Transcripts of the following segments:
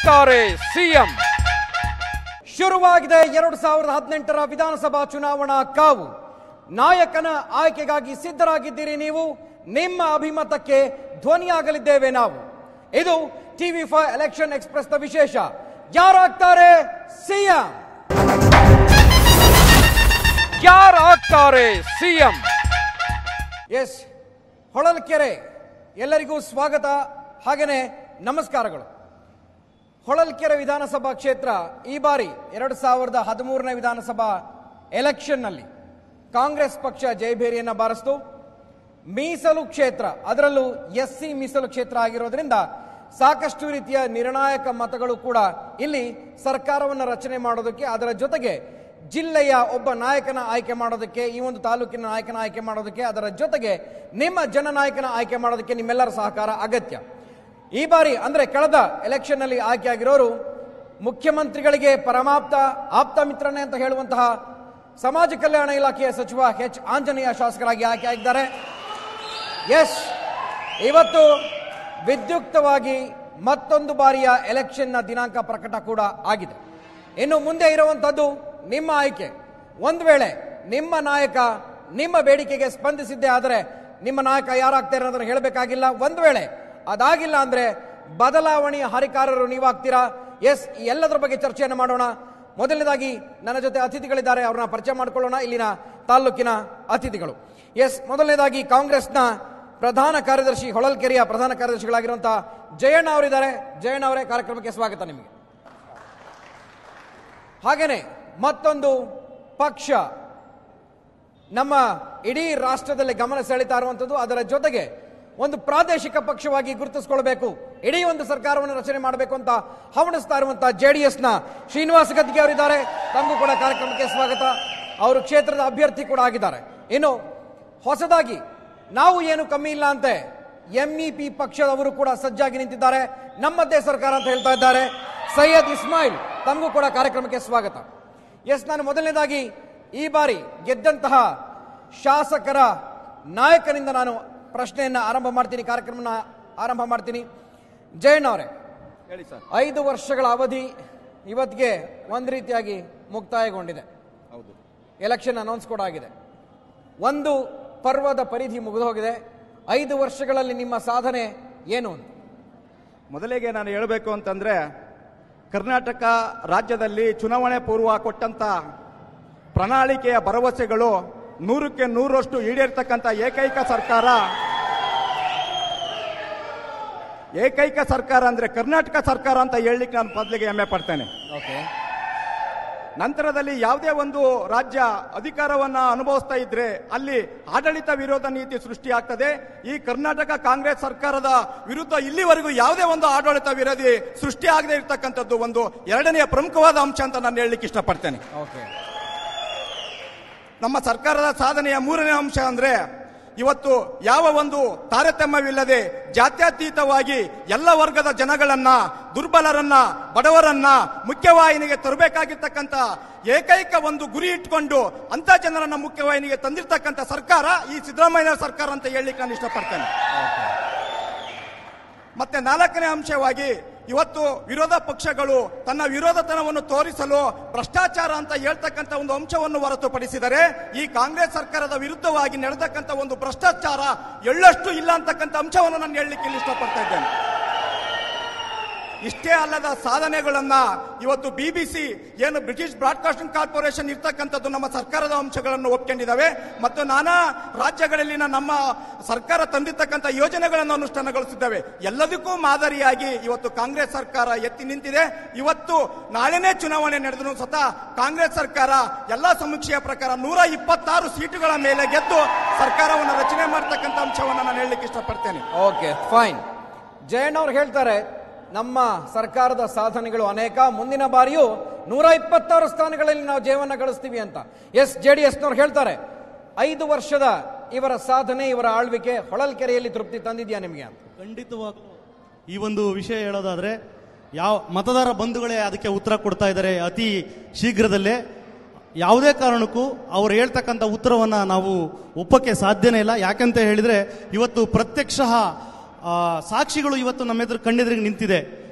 ಆಗ್ತಾರೆ ಸಿಎಂ ಶುರುವಾಗಿದೆ ಎರಡು ಸಾವಿರದ ಹದಿನೆಂಟರ ವಿಧಾನಸಭಾ ಚುನಾವಣಾ ಕಾವು ನಾಯಕನ ಆಯ್ಕೆಗಾಗಿ ಸಿದ್ಧರಾಗಿದ್ದೀರಿ ನೀವು ನಿಮ್ಮ ಅಭಿಮತಕ್ಕೆ ಧ್ವನಿಯಾಗಲಿದ್ದೇವೆ ನಾವು ಇದು ಟಿವಿ ಫೈವ್ ಎಲೆಕ್ಷನ್ ಎಕ್ಸ್ಪ್ರೆಸ್ ನ ವಿಶೇಷ ಯಾರಾಗ್ತಾರೆ ಸಿಎಂ ಯಾರಾಗ್ತಾರೆ ಸಿಎಂ ಎಸ್ ಹೊಳಲ್ಕೆರೆ ಎಲ್ಲರಿಗೂ ಸ್ವಾಗತ ಹಾಗೆಯೇ ನಮಸ್ಕಾರಗಳು ಹೊಳಲ್ಕೆರೆ ವಿಧಾನಸಭಾ ಕ್ಷೇತ್ರ ಈ ಬಾರಿ ಎರಡು ಸಾವಿರದ ಹದಿಮೂರನೇ ವಿಧಾನಸಭಾ ಎಲೆಕ್ಷನ್ನಲ್ಲಿ ಕಾಂಗ್ರೆಸ್ ಪಕ್ಷ ಜಯಭೇರಿಯನ್ನ ಬಾರಿಸಿತು ಮೀಸಲು ಕ್ಷೇತ್ರ ಅದರಲ್ಲೂ ಎಸ್ ಸಿ ಮೀಸಲು ಕ್ಷೇತ್ರ ಆಗಿರೋದ್ರಿಂದ ಸಾಕಷ್ಟು ರೀತಿಯ ನಿರ್ಣಾಯಕ ಮತಗಳು ಕೂಡ ಇಲ್ಲಿ ಸರ್ಕಾರವನ್ನು ರಚನೆ ಮಾಡೋದಕ್ಕೆ ಅದರ ಜೊತೆಗೆ ಜಿಲ್ಲೆಯ ಒಬ್ಬ ನಾಯಕನ ಆಯ್ಕೆ ಮಾಡೋದಕ್ಕೆ ಈ ಒಂದು ತಾಲೂಕಿನ ನಾಯಕನ ಆಯ್ಕೆ ಮಾಡೋದಕ್ಕೆ ಅದರ ಜೊತೆಗೆ ನಿಮ್ಮ ಜನನಾಯಕನ ಆಯ್ಕೆ ಮಾಡೋದಕ್ಕೆ ನಿಮ್ಮೆಲ್ಲರ ಸಹಕಾರ ಅಗತ್ಯ ಈ ಬಾರಿ ಅಂದ್ರೆ ಕಳೆದ ಎಲೆಕ್ಷನ್ ನಲ್ಲಿ ಆಯ್ಕೆಯಾಗಿರೋರು ಮುಖ್ಯಮಂತ್ರಿಗಳಿಗೆ ಪರಮಾಪ್ತ ಆಪ್ತ ಮಿತ್ರನೇ ಅಂತ ಹೇಳುವಂತಹ ಸಮಾಜ ಕಲ್ಯಾಣ ಇಲಾಖೆಯ ಸಚಿವ ಎಚ್ ಆಂಜನೇಯ ಶಾಸಕರಾಗಿ ಆಯ್ಕೆಯಾಗಿದ್ದಾರೆ ಎಸ್ ಇವತ್ತು ವಿದ್ಯುಕ್ತವಾಗಿ ಮತ್ತೊಂದು ಬಾರಿಯ ಎಲೆಕ್ಷನ್ನ ದಿನಾಂಕ ಪ್ರಕಟ ಕೂಡ ಆಗಿದೆ ಇನ್ನು ಮುಂದೆ ಇರುವಂತದ್ದು ನಿಮ್ಮ ಆಯ್ಕೆ ಒಂದು ವೇಳೆ ನಿಮ್ಮ ನಾಯಕ ನಿಮ್ಮ ಬೇಡಿಕೆಗೆ ಸ್ಪಂದಿಸಿದ್ದೇ ಆದರೆ ನಿಮ್ಮ ನಾಯಕ ಯಾರಾಗ್ತಾರೆ ಅನ್ನೋದನ್ನು ಹೇಳಬೇಕಾಗಿಲ್ಲ ಒಂದು ವೇಳೆ ಅದಾಗಿಲ್ಲ ಅಂದ್ರೆ ಬದಲಾವಣೆಯ ಹರಿಕಾರರು ನೀವಾಗ್ತೀರಾ ಎಸ್ ಈ ಎಲ್ಲದರ ಬಗ್ಗೆ ಚರ್ಚೆಯನ್ನು ಮಾಡೋಣ ಮೊದಲನೇದಾಗಿ ನನ್ನ ಜೊತೆ ಅತಿಥಿಗಳಿದ್ದಾರೆ ಅವ್ರನ್ನ ಪರಿಚಯ ಮಾಡ್ಕೊಳ್ಳೋಣ ಇಲ್ಲಿನ ತಾಲ್ಲೂಕಿನ ಅತಿಥಿಗಳು ಎಸ್ ಮೊದಲನೇದಾಗಿ ಕಾಂಗ್ರೆಸ್ನ ಪ್ರಧಾನ ಕಾರ್ಯದರ್ಶಿ ಹೊಳಲ್ಕೆರೆಯ ಪ್ರಧಾನ ಕಾರ್ಯದರ್ಶಿಗಳಾಗಿರುವಂತಹ ಜಯಣ್ಣ ಅವರಿದ್ದಾರೆ ಜಯಣ್ಣ ಅವರೇ ಕಾರ್ಯಕ್ರಮಕ್ಕೆ ಸ್ವಾಗತ ನಿಮಗೆ ಹಾಗೇನೆ ಮತ್ತೊಂದು ಪಕ್ಷ ನಮ್ಮ ಇಡೀ ರಾಷ್ಟ್ರದಲ್ಲಿ ಗಮನ ಸೆಳೀತಾ ಇರುವಂಥದ್ದು ಅದರ ಜೊತೆಗೆ ಒಂದು ಪ್ರಾದೇಶಿಕ ಪಕ್ಷವಾಗಿ ಗುರುತಿಸಿಕೊಳ್ಬೇಕು ಇಡೀ ಒಂದು ಸರ್ಕಾರವನ್ನು ರಚನೆ ಮಾಡಬೇಕು ಅಂತ ಹವಣಿಸ್ತಾ ಇರುವಂತಹ ಜೆ ಡಿ ಎಸ್ನ ಶ್ರೀನಿವಾಸ ಗದ್ಗೆ ಅವರಿದ್ದಾರೆ ತಮಗೂ ಕೂಡ ಕಾರ್ಯಕ್ರಮಕ್ಕೆ ಸ್ವಾಗತ ಅವರು ಕ್ಷೇತ್ರದ ಅಭ್ಯರ್ಥಿ ಕೂಡ ಆಗಿದ್ದಾರೆ ಇನ್ನು ಹೊಸದಾಗಿ ನಾವು ಏನು ಕಮ್ಮಿ ಇಲ್ಲ ಅಂತೆ ಎಂಇಪಿ ಪಕ್ಷದವರು ಕೂಡ ಸಜ್ಜಾಗಿ ನಿಂತಿದ್ದಾರೆ ನಮ್ಮದೇ ಸರ್ಕಾರ ಅಂತ ಹೇಳ್ತಾ ಇದ್ದಾರೆ ಸೈಯದ್ ಇಸ್ಮಾಯಿಲ್ ತಮಗೂ ಕೂಡ ಕಾರ್ಯಕ್ರಮಕ್ಕೆ ಸ್ವಾಗತ ಎಸ್ ನಾನು ಮೊದಲನೇದಾಗಿ ಈ ಬಾರಿ ಗೆದ್ದಂತಹ ಶಾಸಕರ ನಾಯಕನಿಂದ ನಾನು ಪ್ರಶ್ನೆಯನ್ನ ಆರಂಭ ಮಾಡ್ತೀನಿ ಕಾರ್ಯಕ್ರಮನ ಆರಂಭ ಮಾಡ್ತೀನಿ ಜಯಣ್ಣ ಅವರೇ ಹೇಳಿ ಸರ್ ಐದು ವರ್ಷಗಳ ಅವಧಿ ಇವತ್ತಿಗೆ ಒಂದು ರೀತಿಯಾಗಿ ಮುಕ್ತಾಯಗೊಂಡಿದೆ ಹೌದು ಎಲೆಕ್ಷನ್ ಅನೌನ್ಸ್ ಕೂಡ ಆಗಿದೆ ಒಂದು ಪರ್ವದ ಪರಿಧಿ ಮುಗಿದು ಹೋಗಿದೆ ಐದು ವರ್ಷಗಳಲ್ಲಿ ನಿಮ್ಮ ಸಾಧನೆ ಏನು ಅಂತ ಮೊದಲಿಗೆ ನಾನು ಹೇಳಬೇಕು ಅಂತಂದ್ರೆ ಕರ್ನಾಟಕ ರಾಜ್ಯದಲ್ಲಿ ಚುನಾವಣೆ ಪೂರ್ವ ಕೊಟ್ಟಂತ ಪ್ರಣಾಳಿಕೆಯ ಭರವಸೆಗಳು ನೂರಕ್ಕೆ ನೂರಷ್ಟು ಈಡೇರ್ತಕ್ಕಂಥ ಏಕೈಕ ಸರ್ಕಾರ ಏಕೈಕ ಸರ್ಕಾರ ಅಂದ್ರೆ ಕರ್ನಾಟಕ ಸರ್ಕಾರ ಅಂತ ಹೇಳಲಿಕ್ಕೆ ನಾನು ಮೊದಲಿಗೆ ಹೆಮ್ಮೆ ಪಡ್ತೇನೆ ಓಕೆ ನಂತರದಲ್ಲಿ ಯಾವುದೇ ಒಂದು ರಾಜ್ಯ ಅಧಿಕಾರವನ್ನ ಅನುಭವಿಸ್ತಾ ಇದ್ರೆ ಅಲ್ಲಿ ಆಡಳಿತ ವಿರೋಧ ನೀತಿ ಸೃಷ್ಟಿಯಾಗ್ತದೆ ಈ ಕರ್ನಾಟಕ ಕಾಂಗ್ರೆಸ್ ಸರ್ಕಾರದ ವಿರುದ್ಧ ಇಲ್ಲಿವರೆಗೂ ಯಾವುದೇ ಒಂದು ಆಡಳಿತ ವಿರೋಧಿ ಸೃಷ್ಟಿ ಆಗದೆ ಇರತಕ್ಕಂಥದ್ದು ಒಂದು ಎರಡನೆಯ ಪ್ರಮುಖವಾದ ಅಂಶ ಅಂತ ನಾನು ಹೇಳಲಿಕ್ಕೆ ಇಷ್ಟಪಡ್ತೇನೆ ಓಕೆ ನಮ್ಮ ಸರ್ಕಾರದ ಸಾಧನೆಯ ಮೂರನೇ ಅಂಶ ಅಂದ್ರೆ ಇವತ್ತು ಯಾವ ಒಂದು ತಾರತಮ್ಯವಿಲ್ಲದೆ ಜಾತ್ಯತೀತವಾಗಿ ಎಲ್ಲ ವರ್ಗದ ಜನಗಳನ್ನ ದುರ್ಬಲರನ್ನ ಬಡವರನ್ನ ಮುಖ್ಯವಾಹಿನಿಗೆ ತರಬೇಕಾಗಿರ್ತಕ್ಕಂಥ ಏಕೈಕ ಒಂದು ಗುರಿ ಇಟ್ಕೊಂಡು ಅಂತ ಜನರನ್ನ ಮುಖ್ಯವಾಹಿನಿಗೆ ತಂದಿರ್ತಕ್ಕಂಥ ಸರ್ಕಾರ ಈ ಸಿದ್ದರಾಮಯ್ಯ ಸರ್ಕಾರ ಅಂತ ಹೇಳಲಿಕ್ಕೆ ನಾನು ಇಷ್ಟಪಡ್ತೇನೆ ಮತ್ತೆ ನಾಲ್ಕನೇ ಅಂಶವಾಗಿ ಇವತ್ತು ವಿರೋಧ ಪಕ್ಷಗಳು ತನ್ನ ವಿರೋಧತನವನ್ನು ತೋರಿಸಲು ಭ್ರಷ್ಟಾಚಾರ ಅಂತ ಹೇಳ್ತಕ್ಕಂಥ ಒಂದು ಅಂಶವನ್ನು ಹೊರತುಪಡಿಸಿದರೆ ಈ ಕಾಂಗ್ರೆಸ್ ಸರ್ಕಾರದ ವಿರುದ್ಧವಾಗಿ ನಡೆದಕ್ಕಂಥ ಒಂದು ಭ್ರಷ್ಟಾಚಾರ ಎಳ್ಳಷ್ಟು ಇಲ್ಲ ಅಂತಕ್ಕಂಥ ಅಂಶವನ್ನು ನಾನು ಹೇಳಲಿಕ್ಕೆ ಇಲ್ಲಿ ಇಷ್ಟಪಡ್ತಾ ಇದ್ದೇನೆ ಇಷ್ಟೇ ಅಲ್ಲದ ಸಾಧನೆಗಳನ್ನ ಇವತ್ತು ಬಿಬಿಸಿ ಏನು ಬ್ರಿಟಿಷ್ ಬ್ರಾಡ್ಕಾಸ್ಟಿಂಗ್ ಕಾರ್ಪೊರೇಷನ್ ಇರ್ತಕ್ಕಂಥದ್ದು ನಮ್ಮ ಸರ್ಕಾರದ ಅಂಶಗಳನ್ನು ಒಪ್ಕೊಂಡಿದ್ದಾವೆ ಮತ್ತು ನಾನಾ ರಾಜ್ಯಗಳಲ್ಲಿನ ನಮ್ಮ ಸರ್ಕಾರ ತಂದಿರ್ತಕ್ಕಂಥ ಯೋಜನೆಗಳನ್ನು ಅನುಷ್ಠಾನಗೊಳಿಸಿದ್ದಾವೆ ಎಲ್ಲದಕ್ಕೂ ಮಾದರಿಯಾಗಿ ಇವತ್ತು ಕಾಂಗ್ರೆಸ್ ಸರ್ಕಾರ ಎತ್ತಿ ನಿಂತಿದೆ ಇವತ್ತು ನಾಳೆನೇ ಚುನಾವಣೆ ನಡೆದ್ರು ಸತ ಕಾಂಗ್ರೆಸ್ ಸರ್ಕಾರ ಎಲ್ಲಾ ಸಮೀಕ್ಷೆಯ ಪ್ರಕಾರ ನೂರ ಇಪ್ಪತ್ತಾರು ಸೀಟುಗಳ ಮೇಲೆ ಗೆದ್ದು ಸರ್ಕಾರವನ್ನು ರಚನೆ ಮಾಡ್ತಕ್ಕಂಥ ಅಂಶವನ್ನು ನಾನು ಹೇಳಲಿಕ್ಕೆ ಇಷ್ಟಪಡ್ತೇನೆ ಓಕೆ ಫೈನ್ ಜಯಣ್ಣ ಅವ್ರು ಹೇಳ್ತಾರೆ ನಮ್ಮ ಸರ್ಕಾರದ ಸಾಧನೆಗಳು ಅನೇಕ ಮುಂದಿನ ಬಾರಿಯೂ ನೂರ ಇಪ್ಪತ್ತಾರು ಸ್ಥಾನಗಳಲ್ಲಿ ನಾವು ಜಯವನ್ನ ಗಳಿಸ್ತೀವಿ ಅಂತ ಎಸ್ ಜೆ ಡಿ ಎಸ್ನವ್ರು ಹೇಳ್ತಾರೆ ಐದು ವರ್ಷದ ಇವರ ಸಾಧನೆ ಇವರ ಆಳ್ವಿಕೆ ಹೊಳಲ್ಕೆರೆಯಲ್ಲಿ ತೃಪ್ತಿ ತಂದಿದ್ಯಾ ನಿಮಗೆ ಅಂತ ಖಂಡಿತವಾಗ್ಲೂ ಈ ಒಂದು ವಿಷಯ ಹೇಳೋದಾದ್ರೆ ಯಾವ ಮತದಾರ ಬಂಧುಗಳೇ ಅದಕ್ಕೆ ಉತ್ತರ ಕೊಡ್ತಾ ಇದ್ದಾರೆ ಅತಿ ಶೀಘ್ರದಲ್ಲೇ ಯಾವುದೇ ಕಾರಣಕ್ಕೂ ಅವ್ರು ಹೇಳ್ತಕ್ಕಂಥ ಉತ್ತರವನ್ನ ನಾವು ಒಪ್ಪಕ್ಕೆ ಸಾಧ್ಯನೇ ಇಲ್ಲ ಯಾಕಂತ ಹೇಳಿದ್ರೆ ಇವತ್ತು ಪ್ರತ್ಯಕ್ಷ ಆ, ಸಾಕ್ಷಿಗಳು ಇವತ್ತು ನಮ್ಮ ಎದುರು ಕಣ್ಣೆದುರಿಗೆ ನಿಂತಿದೆ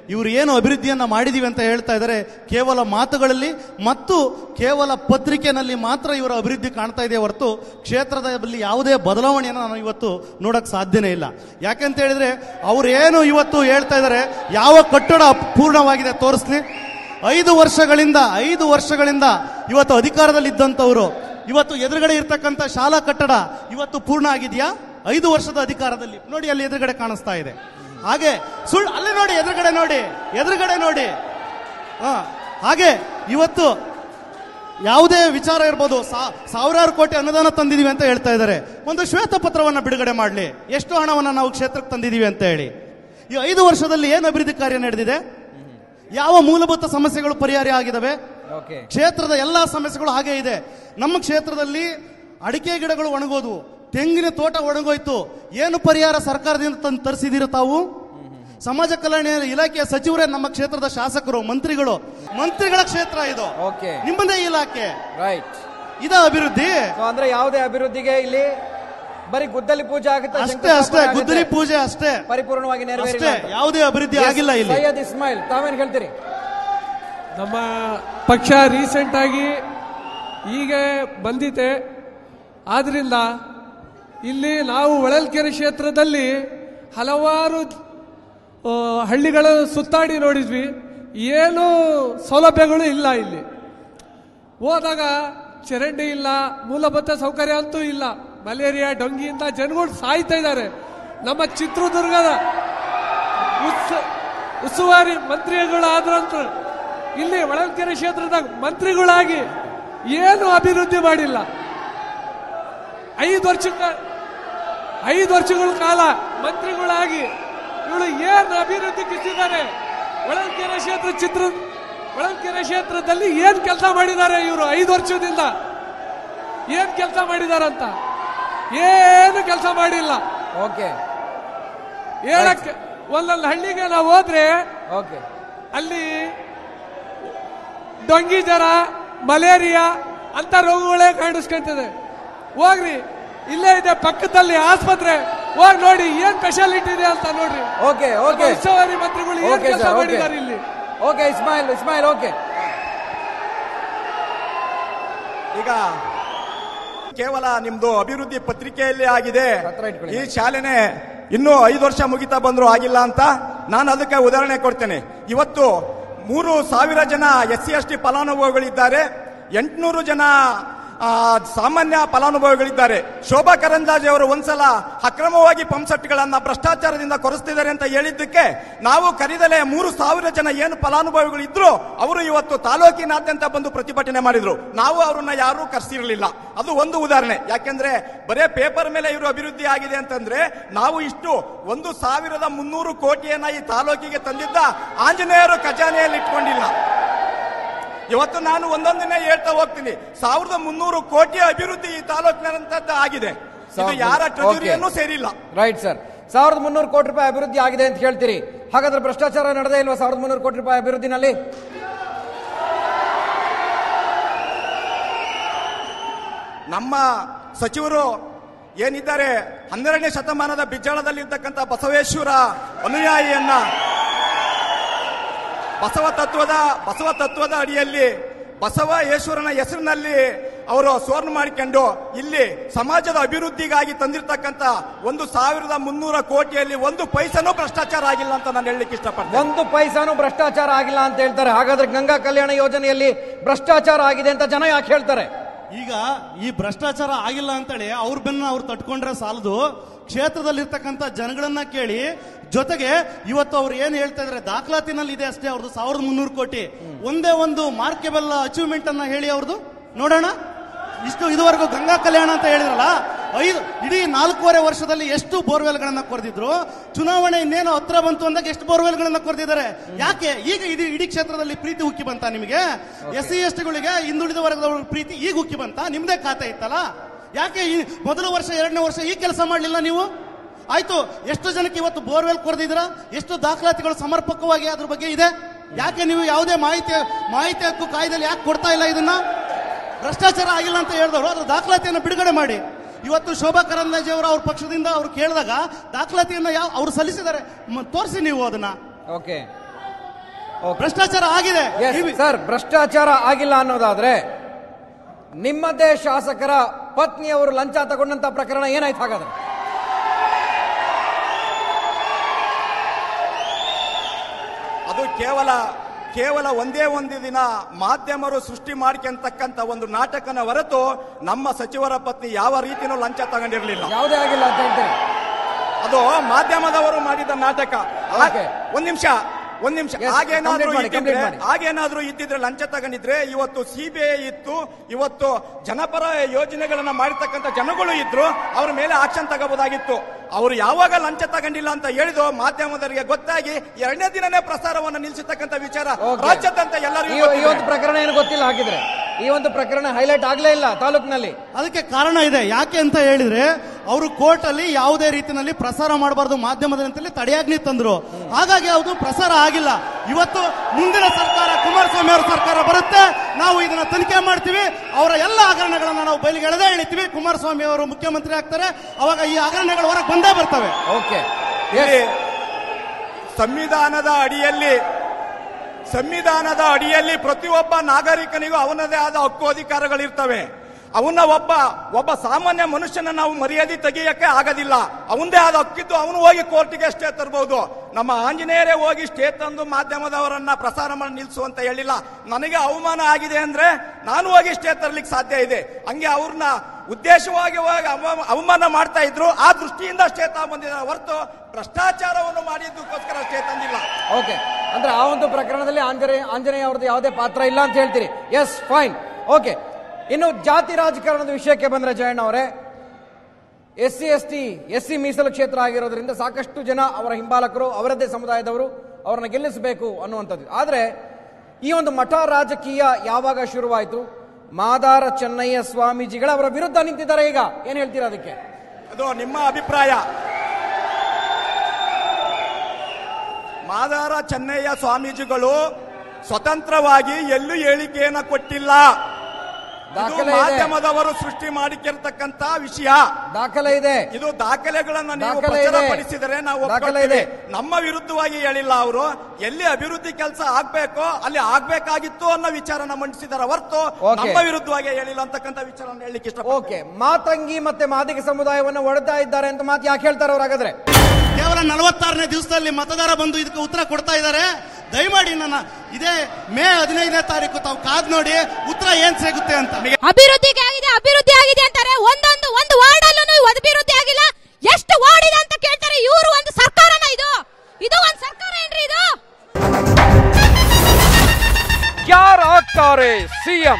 ಇವರು ಏನು ಅಭಿವೃದ್ಧಿಯನ್ನ ಮಾಡಿದೀವಿ ಅಂತ ಹೇಳ್ತಾ ಇದ್ದಾರೆ ಕೇವಲ ಮಾತುಗಳಲ್ಲಿ ಮತ್ತು ಕೇವಲ ಪತ್ರಿಕೆನಲ್ಲಿ ಮಾತ್ರ ಇವರ ಅಭಿವೃದ್ಧಿ ಕಾಣ್ತಾ ಇದೆ ಹೊರತು ಕ್ಷೇತ್ರದಲ್ಲಿ ಯಾವುದೇ ಬದಲಾವಣೆಯನ್ನು ನಾನು ಇವತ್ತು ನೋಡಕ್ ಸಾಧ್ಯನೇ ಇಲ್ಲ ಯಾಕೆಂತ ಹೇಳಿದ್ರೆ ಅವ್ರು ಏನು ಇವತ್ತು ಹೇಳ್ತಾ ಇದ್ದಾರೆ ಯಾವ ಕಟ್ಟಡ ಪೂರ್ಣವಾಗಿದೆ ತೋರಿಸ್ಲಿ ಐದು ವರ್ಷಗಳಿಂದ ಐದು ವರ್ಷಗಳಿಂದ ಇವತ್ತು ಅಧಿಕಾರದಲ್ಲಿ ಇದ್ದಂಥವ್ರು ಇವತ್ತು ಎದುರುಗಡೆ ಇರ್ತಕ್ಕಂಥ ಶಾಲಾ ಕಟ್ಟಡ ಇವತ್ತು ಪೂರ್ಣ ಆಗಿದೆಯಾ ಐದು ವರ್ಷದ ಅಧಿಕಾರದಲ್ಲಿ ನೋಡಿ ಅಲ್ಲಿ ಎದುರುಗಡೆ ಕಾಣಿಸ್ತಾ ಇದೆ ಹಾಗೆ ಸುಳ್ಳು ಅಲ್ಲೇ ನೋಡಿ ಎದುರುಗಡೆ ನೋಡಿ ಎದುರುಗಡೆ ನೋಡಿ ಹಾ ಹಾಗೆ ಇವತ್ತು ಯಾವುದೇ ವಿಚಾರ ಇರ್ಬೋದು ಸಾ- ಸಾವಿರಾರು ಕೋಟಿ ಅನುದಾನ ತಂದಿದೀವಿ ಅಂತ ಹೇಳ್ತಾ ಇದ್ದಾರೆ ಒಂದು ಶ್ವೇತಪತ್ರವನ್ನ ಬಿಡುಗಡೆ ಮಾಡಲಿ ಎಷ್ಟು ಹಣವನ್ನ ನಾವು ಕ್ಷೇತ್ರಕ್ಕೆ ತಂದಿದೀವಿ ಅಂತ ಹೇಳಿ ಈ ಐದು ವರ್ಷದಲ್ಲಿ ಏನು ಅಭಿವೃದ್ಧಿ ಕಾರ್ಯ ನಡೆದಿದೆ ಯಾವ ಮೂಲಭೂತ ಸಮಸ್ಯೆಗಳು ಪರಿಹಾರ ಆಗಿದಾವೆ ಓಕೆ ಕ್ಷೇತ್ರದ ಎಲ್ಲಾ ಸಮಸ್ಯೆಗಳು ಹಾಗೆ ಇದೆ ನಮ್ಮ ಕ್ಷೇತ್ರದಲ್ಲಿ ಅಡಿಕೆ ಗಿಡಗಳು ಒಣಗೋದು ತೆಂಗಿನ ತೋಟ ಒಣಗೋಯ್ತು ಏನು ಪರಿಹಾರ ಸರ್ಕಾರದಿಂದ ತಂದು ತರಿಸಿದಿರ ತಾವು ಸಮಾಜ ಕಲ್ಯಾಣ ಇಲಾಖೆಯ ಸಚಿವರೇ ನಮ್ಮ ಕ್ಷೇತ್ರದ ಶಾಸಕರು ಮಂತ್ರಿಗಳು ಮಂತ್ರಿಗಳ ಕ್ಷೇತ್ರ ಇದು ಓಕೆ ನಿಮ್ಮದೇ ಇಲಾಖೆ ರೈಟ್ ಇದ ಅಭಿವೃದ್ಧಿ ಸೊ ಅಂದ್ರೆ ಯಾವುದೇ ಅಭಿವೃದ್ಧಿಗೆ ಇಲ್ಲಿ ಬರೀ ಗುದ್ದಲಿ ಪೂಜೆ ಆಗುತ್ತೆ ಅಷ್ಟೇ ಶಂಕುಸ್ಥಾಪನೆ ಅಷ್ಟೇ ಆಗುತ್ತೆ. ಗುದ್ದಲಿ ಪೂಜೆ ಅಷ್ಟೇ ಪರಿಪೂರ್ಣವಾಗಿ ನೆರವೇರಿಲ್ಲ ಅಷ್ಟೇ ಅಂತ. ಯಾವುದೇ ಅಭಿವೃದ್ಧಿ Yes, ಆಗಿಲ್ಲ ಇಲ್ಲಿ ಸೈಯದ್ ಇಸ್ಮಾಯಿಲ್ ತಾವೇನ್ ಹೇಳ್ತೀರಿ ನಮ್ಮ ಪಕ್ಷ ರೀಸೆಂಟ್ ಆಗಿ ಈಗ ಬಂದಿದೆ ಆದ್ರಿಂದ ಇಲ್ಲಿ ನಾವು ಹೊಳಲ್ಕೆರೆ ಕ್ಷೇತ್ರದಲ್ಲಿ ಹಲವಾರು ಆ, ಹಳ್ಳಿಗಳ ಸುತ್ತಾಡಿ ನೋಡಿದ್ವಿ ಏನು ಸೌಲಭ್ಯಗಳು ಇಲ್ಲ ಇಲ್ಲಿ ಹೋದಾಗ ಚರಂಡಿ ಇಲ್ಲ ಮೂಲಭೂತ ಸೌಕರ್ಯ ಅಂತೂ ಇಲ್ಲ ಮಲೇರಿಯಾ ಡೊಂಗಿಯಿಂದ ಜನಗಳು ಸಾಯ್ತಾ ಇದ್ದಾರೆ ನಮ್ಮ ಚಿತ್ರದುರ್ಗದ ಉತ್ಸ ಉಸ್ತುವಾರಿ ಮಂತ್ರಿಗಳಾದ ನಂತರ ಇಲ್ಲಿ ಹೊಳಲ್ಕೆರೆ ಕ್ಷೇತ್ರದ ಮಂತ್ರಿಗಳಾಗಿ ಏನು ಅಭಿವೃದ್ಧಿ ಮಾಡಿಲ್ಲ ಐದು ವರ್ಷ ಐದು ವರ್ಷಗಳ ಕಾಲ ಮಂತ್ರಿಗಳಾಗಿ ಇವಳು ಏನು ಅಭಿವೃದ್ಧಿ ಕಿಸಿದ್ದಾರೆ ಹೊಳಲ್ಕೆರೆ ಕ್ಷೇತ್ರ ಚಿತ್ರ ಹೊಳಲ್ಕೆರೆ ಕ್ಷೇತ್ರದಲ್ಲಿ ಏನ್ ಕೆಲಸ ಮಾಡಿದ್ದಾರೆ ಇವರು ಐದು ವರ್ಷದಿಂದ ಏನ್ ಕೆಲಸ ಮಾಡಿದಾರಂತ ಏನು ಕೆಲಸ ಮಾಡಿಲ್ಲ ಓಕೆ ಹೇಳಕ್ಕೆ ಒಂದೊಂದು ಹಳ್ಳಿಗೆ ನಾವು ಹೋದ್ರೆ ಓಕೆ ಅಲ್ಲಿ ಡೊಂಗಿ ಜ್ವರ ಮಲೇರಿಯಾ ಅಂತ ರೋಗಗಳೇ ಕಾಣಿಸ್ಕೊಂತಿದೆ ಹೋಗ್ರಿ ಇಲ್ಲೇ ಇದೆ ಪಕ್ಕದಲ್ಲಿ ಆಸ್ಪತ್ರೆ ಹೋಗಿ ನೋಡಿ ಏನ್ ಸ್ಪೆಷಾಲಿಟಿ ಇದೆ ಅಂತ ನೋಡ್ರಿ ಓಕೆ ಓಕೆ ನಮ್ಮ ಉಸ್ತುವಾರಿ ಮಂತ್ರಿಗಳು ಏನ್ ಓಕೆ ಕೆಲಸ ಸರ್ ಓಕೆ ಮಾಡಿದ್ದಾರೆ ಇಲ್ಲಿ ಓಕೆ ಇಸ್ಮಾಯಿಲ್ ಇಸ್ಮಾಯಿಲ್ ಓಕೆ ಈಗ ಕೇವಲ ನಿಮ್ದು ಅಭಿವೃದ್ಧಿ ಪತ್ರಿಕೆಯಲ್ಲಿ ಆಗಿದೆ ಹತ್ರ ಇಟ್ಕೊಳ್ಳಿ. ಈ ಶಾಲೆನೆ ಇನ್ನೂ ಐದು ವರ್ಷ ಮುಗಿತಾ ಬಂದ್ರು ಆಗಿಲ್ಲ ಅಂತ ನಾನು ಅದಕ್ಕೆ ಉದಾಹರಣೆ ಕೊಡ್ತೇನೆ ಇವತ್ತು ಮೂರು ಸಾವಿರ ಜನ ಎಸ್ ಸಿ ಎಸ್ ಟಿ ಫಲಾನುಭವಿಗಳಿದ್ದಾರೆ ಎಂಟುನೂರು ಜನ ಆ, ಸಾಮಾನ್ಯ ಫಲಾನುಭವಿಗಳಿದ್ದಾರೆ ಶೋಭಾ ಕರಂದ್ಲಾಜೆ ಅವರು ಒಂದ್ಸಲ ಅಕ್ರಮವಾಗಿ ಪಂಪ್ಸೆಟ್ಗಳನ್ನ ಭ್ರಷ್ಟಾಚಾರದಿಂದ ಕೊರೆಸ್ತಿದ್ದಾರೆ ಅಂತ ಹೇಳಿದ್ದಕ್ಕೆ ನಾವು ಕರಿದಲೆ ಮೂರು ಸಾವಿರ ಜನ ಏನು ಫಲಾನುಭವಿಗಳು ಇದ್ರು ಅವರು ಇವತ್ತು ತಾಲೂಕಿನಾದ್ಯಂತ ಬಂದು ಪ್ರತಿಭಟನೆ ಮಾಡಿದ್ರು ನಾವು ಅವರನ್ನ ಯಾರೂ ಕರೆಸಿರಲಿಲ್ಲ ಅದು ಒಂದು ಉದಾಹರಣೆ ಯಾಕೆಂದ್ರೆ ಬರೇ ಪೇಪರ್ ಮೇಲೆ ಇವರು ಅಭಿವೃದ್ಧಿ ಆಗಿದೆ ಅಂತಂದ್ರೆ ನಾವು ಇಷ್ಟು ಒಂದು ಸಾವಿರದ ಮುನ್ನೂರು ಕೋಟಿಯನ್ನ ಈ ತಾಲೂಕಿಗೆ ತಂದಿದ್ದ ಆಂಜನೇಯರು ಖಜಾನೆಯಲ್ಲಿ ಇಟ್ಕೊಂಡಿಲ್ಲ ಇವತ್ತು ನಾನು ಒಂದೊಂದಿನ ಹೇಳ್ತಾ ಹೋಗ್ತೀನಿ ಸಾವಿರದ ಮುನ್ನೂರು ಕೋಟಿ ಅಭಿವೃದ್ಧಿ ಈ ತಾಲೂಕಿನಂತದ್ದು ಆಗಿದೆ ಇದು ಸಾವಿರದ- ಯಾರ ಟ್ರೆಜರಿಯನ್ನು ಓಕೆ. ಸೇರಿಲ್ಲ ರೈಟ್ ಸರ್ ಸಾವಿರದ ಮುನ್ನೂರು ಕೋಟಿ ರೂಪಾಯಿ ಅಭಿವೃದ್ಧಿ ಆಗಿದೆ ಅಂತ ಹೇಳ್ತೀರಿ ಹಾಗಾದ್ರೆ ಭ್ರಷ್ಟಾಚಾರ ನಡೆದೇ ಇಲ್ವಾ ಸಾವಿರದ ಮುನ್ನೂರು ಕೋಟಿ ರೂಪಾಯಿ ಅಭಿವೃದ್ಧಿನಲ್ಲಿ ನಮ್ಮ ಸಚಿವರು ಏನಿದ್ದಾರೆ ಹನ್ನೆರಡನೇ ಶತಮಾನದ ಬಿಜ್ಜಳದಲ್ಲಿರ್ತಕ್ಕಂಥ ಬಸವೇಶ್ವರ ಅನುಯಾಯಿಯನ್ನ ಬಸವ ತತ್ವದ ಬಸವ ತತ್ವದ ಅಡಿಯಲ್ಲಿ ಬಸವ ಈಶ್ವರನ ಹೆಸರಿನಲ್ಲಿ ಅವರು ಸ್ವರ್ಣ ಮಾಡಿಕೊಂಡು ಇಲ್ಲಿ ಸಮಾಜದ ಅಭಿವೃದ್ಧಿಗಾಗಿ ತಂದಿರತಕ್ಕಂತ ಒಂದು ಸಾವಿರದ ಮುನ್ನೂರ ಕೋಟಿಯಲ್ಲಿ ಒಂದು ಪೈಸನೂ ಭ್ರಷ್ಟಾಚಾರ ಆಗಿಲ್ಲ ಅಂತ ನಾನು ಹೇಳಲಿಕ್ಕೆ ಇಷ್ಟಪಡ್ತೇನೆ ಒಂದು ಪೈಸಾನು ಭ್ರಷ್ಟಾಚಾರ ಆಗಿಲ್ಲ ಅಂತ ಹೇಳ್ತಾರೆ ಹಾಗಾದ್ರೆ ಗಂಗಾ ಕಲ್ಯಾಣ ಯೋಜನೆಯಲ್ಲಿ ಭ್ರಷ್ಟಾಚಾರ ಆಗಿದೆ ಅಂತ ಜನ ಯಾಕೆ ಹೇಳ್ತಾರೆ ಈಗ ಈ ಭ್ರಷ್ಟಾಚಾರ ಆಗಿಲ್ಲ ಅಂತೇಳಿ ಅವ್ರ ಬೆನ್ನ ಅವ್ರು ತಟ್ಕೊಂಡ್ರೆ ಸಾಲದು ಕ್ಷೇತ್ರದಲ್ಲಿರ್ತಕ್ಕಂಥ ಜನಗಳನ್ನ ಕೇಳಿ ಜೊತೆಗೆ ಇವತ್ತು ಅವ್ರು ಏನ್ ಹೇಳ್ತಾ ಇದಾರೆ ದಾಖಲಾತಿನಲ್ಲಿ ಇದೆ ಅಷ್ಟೇ ಅವ್ರದ್ದು ಸಾವಿರದ ಮುನ್ನೂರು ಕೋಟಿ ಒಂದೇ ಒಂದು ಮಾರ್ಕೆಬಲ್ ಅಚೀವ್ಮೆಂಟ್ ಅನ್ನ ಹೇಳಿ ಅವ್ರದ್ದು ನೋಡೋಣ ಇಷ್ಟು ಇದುವರೆಗೂ ಗಂಗಾ ಕಲ್ಯಾಣ ಅಂತ ಹೇಳಿದ್ರಲ್ಲ ಐದು ಇಡೀ ನಾಲ್ಕೂವರೆ ವರ್ಷದಲ್ಲಿ ಎಷ್ಟು ಬೋರ್ವೆಲ್ಗಳನ್ನ ಕೊರೆದಿದ್ರು ಚುನಾವಣೆ ಇನ್ನೇನು ಹತ್ರ ಬಂತು ಅಂದಾಗ ಎಷ್ಟು ಬೋರ್ವೆಲ್ಗಳನ್ನ ಕೊರೆದಿದ್ದಾರೆ ಯಾಕೆ ಈಗ ಇಡೀ ಇಡೀ ಕ್ಷೇತ್ರದಲ್ಲಿ ಪ್ರೀತಿ ಉಕ್ಕಿ ಬಂತ ನಿಮಗೆ ಎಸ್ ಸಿ ಎಸ್ ಟಿಗಳಿಗೆ ಹಿಂದುಳಿದ ವರ್ಗದವ್ರ ಪ್ರೀತಿ ಈಗ ಉಕ್ಕಿ ಬಂತ ನಿಮ್ದೇ ಖಾತೆ ಇತ್ತಲ್ಲ ಯಾಕೆ ಈ ಮೊದಲ ವರ್ಷ ಎರಡನೇ ವರ್ಷ ಈ ಕೆಲಸ ಮಾಡಲಿಲ್ಲ ನೀವು ಆಯ್ತು ಎಷ್ಟು ಜನಕ್ಕೆ ಇವತ್ತು ಬೋರ್ವೆಲ್ ಕೊರೆದಿದ್ದೀರಾ ಎಷ್ಟು ದಾಖಲಾತಿಗಳು ಸಮರ್ಪಕವಾಗಿ ಅದ್ರ ಬಗ್ಗೆ ಇದೆ ಯಾಕೆ ನೀವು ಯಾವುದೇ ಮಾಹಿತಿ ಮಾಹಿತಿ ಹಕ್ಕು ಕಾಯ್ದೆಯಲ್ಲಿ ಯಾಕೆ ಕೊಡ್ತಾ ಇಲ್ಲ ಇದನ್ನ ಭ್ರಷ್ಟಾಚಾರ ಆಗಿಲ್ಲ ಅಂತ ಹೇಳಿದವರು ಅದ್ರ ದಾಖಲಾತಿಯನ್ನು ಬಿಡುಗಡೆ ಮಾಡಿ ಇವತ್ತು ಶೋಭಾ ಕರಂದ್ಲಾಜೆ ಅವರು ಅವ್ರ ಪಕ್ಷದಿಂದ ಅವ್ರು ಕೇಳಿದಾಗ ದಾಖಲಾತಿಯನ್ನ ಯಾವ ಅವ್ರು ಸಲ್ಲಿಸಿದ್ದಾರೆ ಮ- ತೋರಿಸಿ ನೀವು ಅದನ್ನ ಓಕೆ Okay. ಭ್ರಷ್ಟಾಚಾರ ಆಗಿದೆ ಎಸ್ ಈ ವಿ- ಸರ್ ಭ್ರಷ್ಟಾಚಾರ ಆಗಿಲ್ಲ ಅನ್ನೋದಾದ್ರೆ ನಿಮ್ಮದೇ ಶಾಸಕರ ಪತ್ನಿಯವರು ಲಂಚ ತಗೊಂಡಂತ ಪ್ರಕರಣ ಏನಾಯ್ತು ಹಾಗಾದ್ರೆ ಅದು ಕೇವಲ ಕೇವಲ ಒಂದೇ ಒಂದು ದಿನ ಮಾಧ್ಯಮರು ಸೃಷ್ಟಿ ಮಾಡ್ಕೊಂತಕ್ಕಂತ ಒಂದು ನಾಟಕನ ಹೊರತು ನಮ್ಮ ಸಚಿವರ ಪತ್ನಿ ಯಾವ ರೀತಿನೂ ಲಂಚ ತಗೊಂಡಿರಲಿಲ್ಲ ಯಾವುದೇ ಆಗಿಲ್ಲ ಅಂತ ಹೇಳ್ತೀರಿ ಅದು ಮಾಧ್ಯಮದವರು ಮಾಡಿದ ನಾಟಕ ಆ- Okay. ಒಂದ್ ನಿಮಿಷ ಒಂದ್ ನಿಮಿಷ Yes, ಹಾಗೇನಾದ್ರೂ complete ಮಾಡಿ, ಇದ್ದಿದ್ರೆ complete ಮಾಡಿ. ಹಾಗೇನಾದ್ರೂ ಇದ್ದಿದ್ರೆ ಲಂಚ ತಗೊಂಡಿದ್ರೆ ಇವತ್ತು ಸಿಬಿಐ ಇತ್ತು ಇವತ್ತು ಜನಪರ ಯೋಜನೆಗಳನ್ನ ಮಾಡಿರ್ತಕ್ಕಂಥ ಜನಗಳು ಇದ್ರು ಅವ್ರ ಮೇಲೆ ಆಕ್ಷನ್ ತಗೋಬಹುದಾಗಿತ್ತು ಅವರು ಯಾವಾಗ ಲಂಚ ತಗೊಂಡಿಲ್ಲ ಅಂತ ಹೇಳಿದ್ರು ಮಾಧ್ಯಮದವರಿಗೆ ಗೊತ್ತಾಗಿ ಎರಡನೇ ದಿನನೇ ಪ್ರಸಾರವನ್ನು ನಿಲ್ಲಿಸತಕ್ಕಂಥ ವಿಚಾರ Okay. ರಾಜ್ಯಾದ್ಯಂತ ಈ ಎಲ್ಲರಿಗೂ ಈ ಒಂದು ಗೊತ್ತಿದೆ. ಪ್ರಕರಣ ಏನು ಗೊತ್ತಿಲ್ಲ ಹಾಗಿದ್ರೆ ಈ ಒಂದು ಪ್ರಕರಣ ಹೈಲೈಟ್ ಆಗ್ಲೇ ಇಲ್ಲ ತಾಲೂಕಿನಲ್ಲಿ ಅದಕ್ಕೆ ಕಾರಣ ಇದೆ ಯಾಕೆ ಅಂತ ಹೇಳಿದ್ರೆ ಅವರು ಕೋರ್ಟ್ ಅಲ್ಲಿ ಯಾವುದೇ ರೀತಿಯಲ್ಲಿ ಪ್ರಸಾರ ಮಾಡಬಾರ್ದು ಮಾಧ್ಯಮದಲ್ಲಿ ಅಂತೇಳಿ ತಡೆಯಾಜ್ಞೆ ತಂದ್ರು ಹಾಗಾಗಿ ಯಾವುದು ಪ್ರಸಾರ ಆಗಿಲ್ಲ ಇವತ್ತು ಮುಂದಿನ ಸರ್ಕಾರ ಕುಮಾರಸ್ವಾಮಿ ಅವರ ಸರ್ಕಾರ ಬರುತ್ತೆ ನಾವು ಇದನ್ನ ತನಿಖೆ ಮಾಡ್ತೀವಿ ಅವರ ಎಲ್ಲ ಹಗರಣಗಳನ್ನ ನಾವು ಬಯಲಿಗೆ ಎಳೆದೇ ಎಳಿತೀವಿ ಕುಮಾರಸ್ವಾಮಿ ಅವರು ಮುಖ್ಯಮಂತ್ರಿ ಆಗ್ತಾರೆ ಅವಾಗ ಈ ಹಗರಣಗಳು ಹೊರಗೆ ಬಂದೇ ಬರ್ತವೆ ಓಕೆ ಇಲ್ಲಿ ಸಂವಿಧಾನದ ಅಡಿಯಲ್ಲಿ ಸಂವಿಧಾನದ ಅಡಿಯಲ್ಲಿ ಪ್ರತಿಯೊಬ್ಬ ನಾಗರಿಕನಿಗೂ ಅವನದೇ ಆದ ಹಕ್ಕು ಅಧಿಕಾರಗಳಿರ್ತವೆ ಅವನ ಒಬ್ಬ ಒಬ್ಬ ಸಾಮಾನ್ಯ ಮನುಷ್ಯನ ನಾವು ಮರ್ಯಾದೆ ತೆಗೆಯಕ್ಕೆ ಆಗೋದಿಲ್ಲ ಅವನದೇ ಆದ ಹಕ್ಕಿದ್ದು ಅವನು ಹೋಗಿ ಕೋರ್ಟಿಗೆ ಸ್ಟೇ ತರಬಹುದು ನಮ್ಮ ಆಂಜನೇಯರೇ ಹೋಗಿ ಸ್ಟೇ ತಂದು ಮಾಧ್ಯಮದವರನ್ನ ಪ್ರಸಾರ ಮಾಡಿ ನಿಲ್ಲಿಸು ಅಂತ ಹೇಳಿಲ್ಲ ನನಗೆ ಅವಮಾನ ಆಗಿದೆ ಅಂದ್ರೆ ನಾನು ಹೋಗಿ ಸ್ಟೇ ತರ್ಲಿಕ್ಕೆ ಸಾಧ್ಯ ಇದೆ ಹಂಗೆ ಅವ್ರನ್ನ ಉದ್ದೇಶವಾಗಿ ಹೋಗಿ ಅವ- ಅವಮಾನ ಮಾಡ್ತಾ ಇದ್ರು ಆ ದೃಷ್ಟಿಯಿಂದ ಸ್ಟೇ ಬಂದಿದ್ದಾರೆ ಹೊರತು ಭ್ರಷ್ಟಾಚಾರವನ್ನು ಮಾಡಿದ್ದಕ್ಕೋಸ್ಕರ ಸ್ಟೇ ತಂದಿಲ್ಲ ಓಕೆ ಅಂದ್ರೆ ಆ ಒಂದು ಪ್ರಕರಣದಲ್ಲಿ ಆಂಜನೇಯ ಆಂಜನೇಯ ಅವ್ರದ್ದು ಯಾವುದೇ ಪಾತ್ರ ಇಲ್ಲ ಅಂತ ಹೇಳ್ತೀರಿ ಎಸ್ ಫೈನ್ ಓಕೆ ಇನ್ನು ಜಾತಿ ರಾಜಕಾರಣದ ವಿಷಯಕ್ಕೆ ಬಂದ್ರೆ ಜಯಣ್ಣ ಅವರೇ S C S T S C ಮೀಸಲು ಕ್ಷೇತ್ರ ಆಗಿರೋದ್ರಿಂದ ಸಾಕಷ್ಟು ಜನ ಅವರ ಹಿಂಬಾಲಕರು ಅವರದ್ದೇ ಸಮುದಾಯದವರು ಅವರನ್ನ ಗೆಲ್ಲಿಸಬೇಕು ಅನ್ನುವಂಥದ್ದು ಆದರೆ ಈ ಒಂದು ಮಠ ರಾಜಕೀಯ ಯಾವಾಗ ಶುರುವಾಯಿತು ಮಾದಾರ ಚೆನ್ನಯ್ಯ ಸ್ವಾಮೀಜಿಗಳ ಅವರ ವಿರುದ್ಧ ನಿಂತಿದ್ದಾರೆ ಈಗ ಏನ್ ಹೇಳ್ತೀರಾ ಅದಕ್ಕೆ ಅದು ನಿಮ್ಮ ಅಭಿಪ್ರಾಯ ಮಾದಾರ ಚೆನ್ನಯ್ಯ ಸ್ವಾಮೀಜಿಗಳು ಸ್ವತಂತ್ರವಾಗಿ ಎಲ್ಲೂ ಹೇಳಿಕೆಯನ್ನ ಕೊಟ್ಟಿಲ್ಲ ಇದು ದಾಖಲೆ ಇದೆ. ಮಾಧ್ಯಮದವರು ಸೃಷ್ಟಿ ಮಾಡಿಕೊಂಡಿರ್ತಕ್ಕಂತ ವಿಷಯ ದಾಖಲೆ ಇದೆ ಇದು ದಾಖಲೆಗಳನ್ನ ನೀವು ದಾಖಲೆ ಇದೆ. ಪ್ರಚಾರಪಡಿಸಿದರೆ ನಾವು ದಾಖಲೆ ಒಪ್ಕೊಳ್ತೀವಿ. ಇದೆ. ನಮ್ಮ ವಿರುದ್ಧವಾಗಿ ಹೇಳಿಲ್ಲ ಅವರು ಎಲ್ಲಿ ಅಭಿವೃದ್ಧಿ ಕೆಲಸ ಆಗ್ಬೇಕೋ ಅಲ್ಲಿ ಆಗ್ಬೇಕಾಗಿತ್ತು ಅನ್ನೋ ವಿಚಾರನ ಮಂಡಿಸಿದಾರೆ ಹೊರತು Okay. ನಮ್ಮ ವಿರುದ್ಧವಾಗಿ ಹೇಳಿಲ್ಲ ಅಂತಕ್ಕಂಥ ವಿಚಾರನ ಹೇಳಲಿಕ್ಕೆ ಇಷ್ಟ ಓಕೆ ಮಾತಂಗಿ ಮತ್ತೆ ಮಾದಿಗ ಸಮುದಾಯವನ್ನು ಒಡೆತಾ ಇದ್ದಾರೆ ಅಂತ ಮಾತು ಯಾಕೆ ಹೇಳ್ತಾರೆ ಅವ್ರು ಹಾಗಾದ್ರೆ ಕೇವಲ ನಲವತ್ತಾರನೇ ದಿವಸದಲ್ಲಿ ಮತದಾರ ಬಂದು ಇದಕ್ಕೆ ಉತ್ತರ ಕೊಡ್ತಾ ಇದ್ದಾರೆ ದಯಮಾಡಿ ನನ್ನ ಇದೇ ಮೇ ಹದಿನೈದನೇ ತಾರೀಕು ತಾವು ಕಾದ್ ನೋಡಿ ಉತ್ತರ ಏನ್ ಸಿಗುತ್ತೆ ಅಂತ ಅಭಿವೃದ್ಧಿಗೆ ಆಗಿದೆ ಅಭಿವೃದ್ಧಿ ಆಗಿದೆ ಅಂತಾರೆ ಒಂದೊಂದು ಒಂದು ವಾರ್ಡ್ ಅಲ್ಲೂ ಅಭಿವೃದ್ಧಿ ಆಗಿಲ್ಲ ಎಷ್ಟು ವಾರ್ಡ್ ಇದೆ ಅಂತ ಕೇಳ್ತಾರೆ ಇವರು ಒಂದು ಸರ್ಕಾರನ ಇದು ಇದು ಒಂದು ಸರ್ಕಾರ ಏನ್ರಿ ಇದು ಯಾರಾಗ್ತಾರೆ ಸಿಎಂ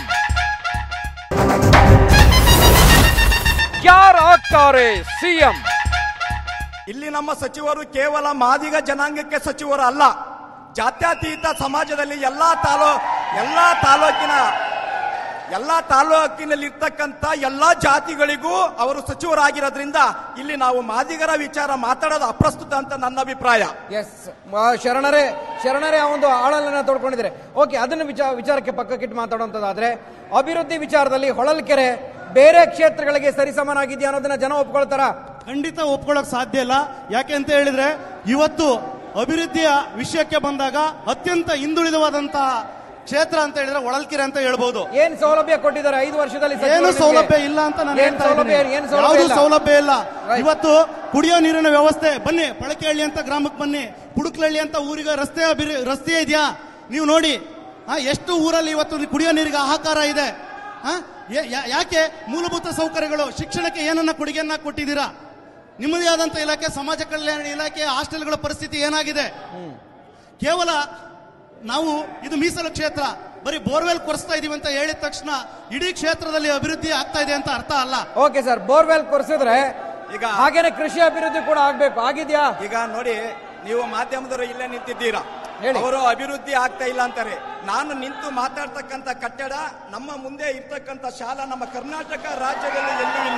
ಯಾರಾಗ್ತಾರೆ ಸಿಎಂ ಇಲ್ಲಿ ನಮ್ಮ ಸಚಿವರು ಕೇವಲ ಮಾದಿಗ ಜನಾಂಗಕ್ಕೆ ಸಚಿವರು ಅಲ್ಲ ಜಾತ್ಯತೀತ ಸಮಾಜದಲ್ಲಿ ಎಲ್ಲಾ ತಾಲೂ ಎಲ್ಲಾ ತಾಲೂಕಿನ ಎಲ್ಲಾ ತಾಲೂಕಿನಲ್ಲಿ ಇರ್ತಕ್ಕಂಥ ಎಲ್ಲಾ ಜಾತಿಗಳಿಗೂ ಅವರು ಸಚಿವರಾಗಿರೋದ್ರಿಂದ ಇಲ್ಲಿ ನಾವು ಮಾದಿಗರ ವಿಚಾರ ಮಾತಾಡೋದು ಅಪ್ರಸ್ತುತ ಅಂತ ನನ್ನ ಅಭಿಪ್ರಾಯ ಎಸ್ ಶರಣರೇ ಶರಣರೇ ಆ ಒಂದು ಆಳಲನ್ನ ತೊಡ್ಕೊಂಡಿದ್ದಾರೆ ಓಕೆ ಅದನ್ನ ವಿಚಾರ ವಿಚಾರಕ್ಕೆ ಪಕ್ಕಕ್ಕಿಟ್ಟು ಮಾತಾಡುವಂಥದ್ದಾದ್ರೆ ಅಭಿವೃದ್ಧಿ ವಿಚಾರದಲ್ಲಿ ಹೊಳಲ್ಕೆರೆ ಬೇರೆ ಕ್ಷೇತ್ರಗಳಿಗೆ ಸರಿಸಮನಾಗಿದೆಯಾ ಅನ್ನೋದನ್ನ ಜನ ಒಪ್ಕೊಳ್ತಾರ ಖಂಡಿತ ಒಪ್ಕೊಳ್ಳೋಕೆ ಸಾಧ್ಯ ಇಲ್ಲ ಯಾಕೆ ಅಂತ ಹೇಳಿದ್ರೆ ಇವತ್ತು ಅಭಿವೃದ್ಧಿಯ ವಿಷಯಕ್ಕೆ ಬಂದಾಗ ಅತ್ಯಂತ ಹಿಂದುಳಿದವಾದಂತಹ ಕ್ಷೇತ್ರ ಅಂತ ಹೇಳಿದ್ರೆ ಒಳಲ್ಕೆರೆ ಅಂತ ಹೇಳ್ಬೋದು ಏನ್ ಸೌಲಭ್ಯ ಕೊಟ್ಟಿದ್ದಾರೆ ಐದು ವರ್ಷದಲ್ಲಿ ಸಚಿವರು ಏನು ನಿಮ್ಗೆ? ಸೌಲಭ್ಯ ಇಲ್ಲ ಅಂತ ನಾನು ಏನ್ ಹೇಳ್ತಾ ಸೌಲಭ್ಯ ಇದ್ದೀನಿ. ಏನ್ ಸೌಲಭ್ಯ ಯಾವುದು ಇಲ್ಲ? ಸೌಲಭ್ಯ ಇಲ್ಲ Right. ಇವತ್ತು ಕುಡಿಯೋ ನೀರಿನ ವ್ಯವಸ್ಥೆ ಬನ್ನಿ ಪಳಕೆಹಳ್ಳಿ ಅಂತ ಗ್ರಾಮಕ್ಕೆ ಬನ್ನಿ ಪುಡುಕ್ಲಹಳ್ಳಿ ಅಂತ ಊರಿಗೆ ರಸ್ತೆ ಅಭಿವೃ- ರಸ್ತೆ ಇದೆಯಾ ನೀವು ನೋಡಿ ಆ, ಎಷ್ಟು ಊರಲ್ಲಿ ಇವತ್ತು ಕುಡಿಯೋ ನೀರಿಗೆ ಹಾಹಾಕಾರ ಇದೆ ಆ, ಯಾ- ಯಾ- ಯಾಕೆ ಮೂಲಭೂತ ಸೌಕರ್ಯಗಳು ಶಿಕ್ಷಣಕ್ಕೆ ಏನನ್ನ ಕೊಡುಗೆಯನ್ನ ಕೊಟ್ಟಿದ್ದೀರಾ ನಿಮ್ಮದೇ ಆದಂತ ಇಲಾಖೆ ಸಮಾಜ ಕಲ್ಯಾಣ ಇಲಾಖೆ ಹಾಸ್ಟೆಲ್ಗಳ ಪರಿಸ್ಥಿತಿ ಏನಾಗಿದೆ ಕೇವಲ ನಾವು ಇದು ಮೀಸಲು ಕ್ಷೇತ್ರ ಬರೀ ಬೋರ್ವೆಲ್ ಕೊರೆಸ್ತಾ ಇದೀವಿ ಅಂತ ಹೇಳಿದ ತಕ್ಷಣ ಇಡೀ ಕ್ಷೇತ್ರದಲ್ಲಿ ಅಭಿವೃದ್ಧಿ ಆಗ್ತಾ ಇದೆ ಅಂತ ಅರ್ಥ ಅಲ್ಲ ಓಕೆ ಸರ್ ಬೋರ್ವೆಲ್ ಕೊರೆಸಿದ್ರೆ ಈಗ- ಹಾಗೇನೆ ಕೃಷಿ ಅಭಿವೃದ್ಧಿ ಕೂಡ ಆಗ್ಬೇಕು ಆಗಿದ್ಯಾ ಈಗ ನೋಡಿ ನೀವು ಮಾಧ್ಯಮದವರು ಇಲ್ಲೇ ನಿಂತಿದ್ದೀರಾ ಹೇಳಿ. ಅವರು ಅಭಿವೃದ್ಧಿ ಆಗ್ತಾ ಇಲ್ಲ ಅಂತಾರೆ ನಾನು ನಿಂತು ಮಾತಾಡ್ತಕ್ಕಂಥ ಕಟ್ಟಡ ನಮ್ಮ ಮುಂದೆ ಇರ್ತಕ್ಕಂಥ ಶಾಲಾ ನಮ್ಮ ಕರ್ನಾಟಕ ರಾಜ್ಯದಲ್ಲಿ ಎಲ್ಲೂ ಇಲ್ಲ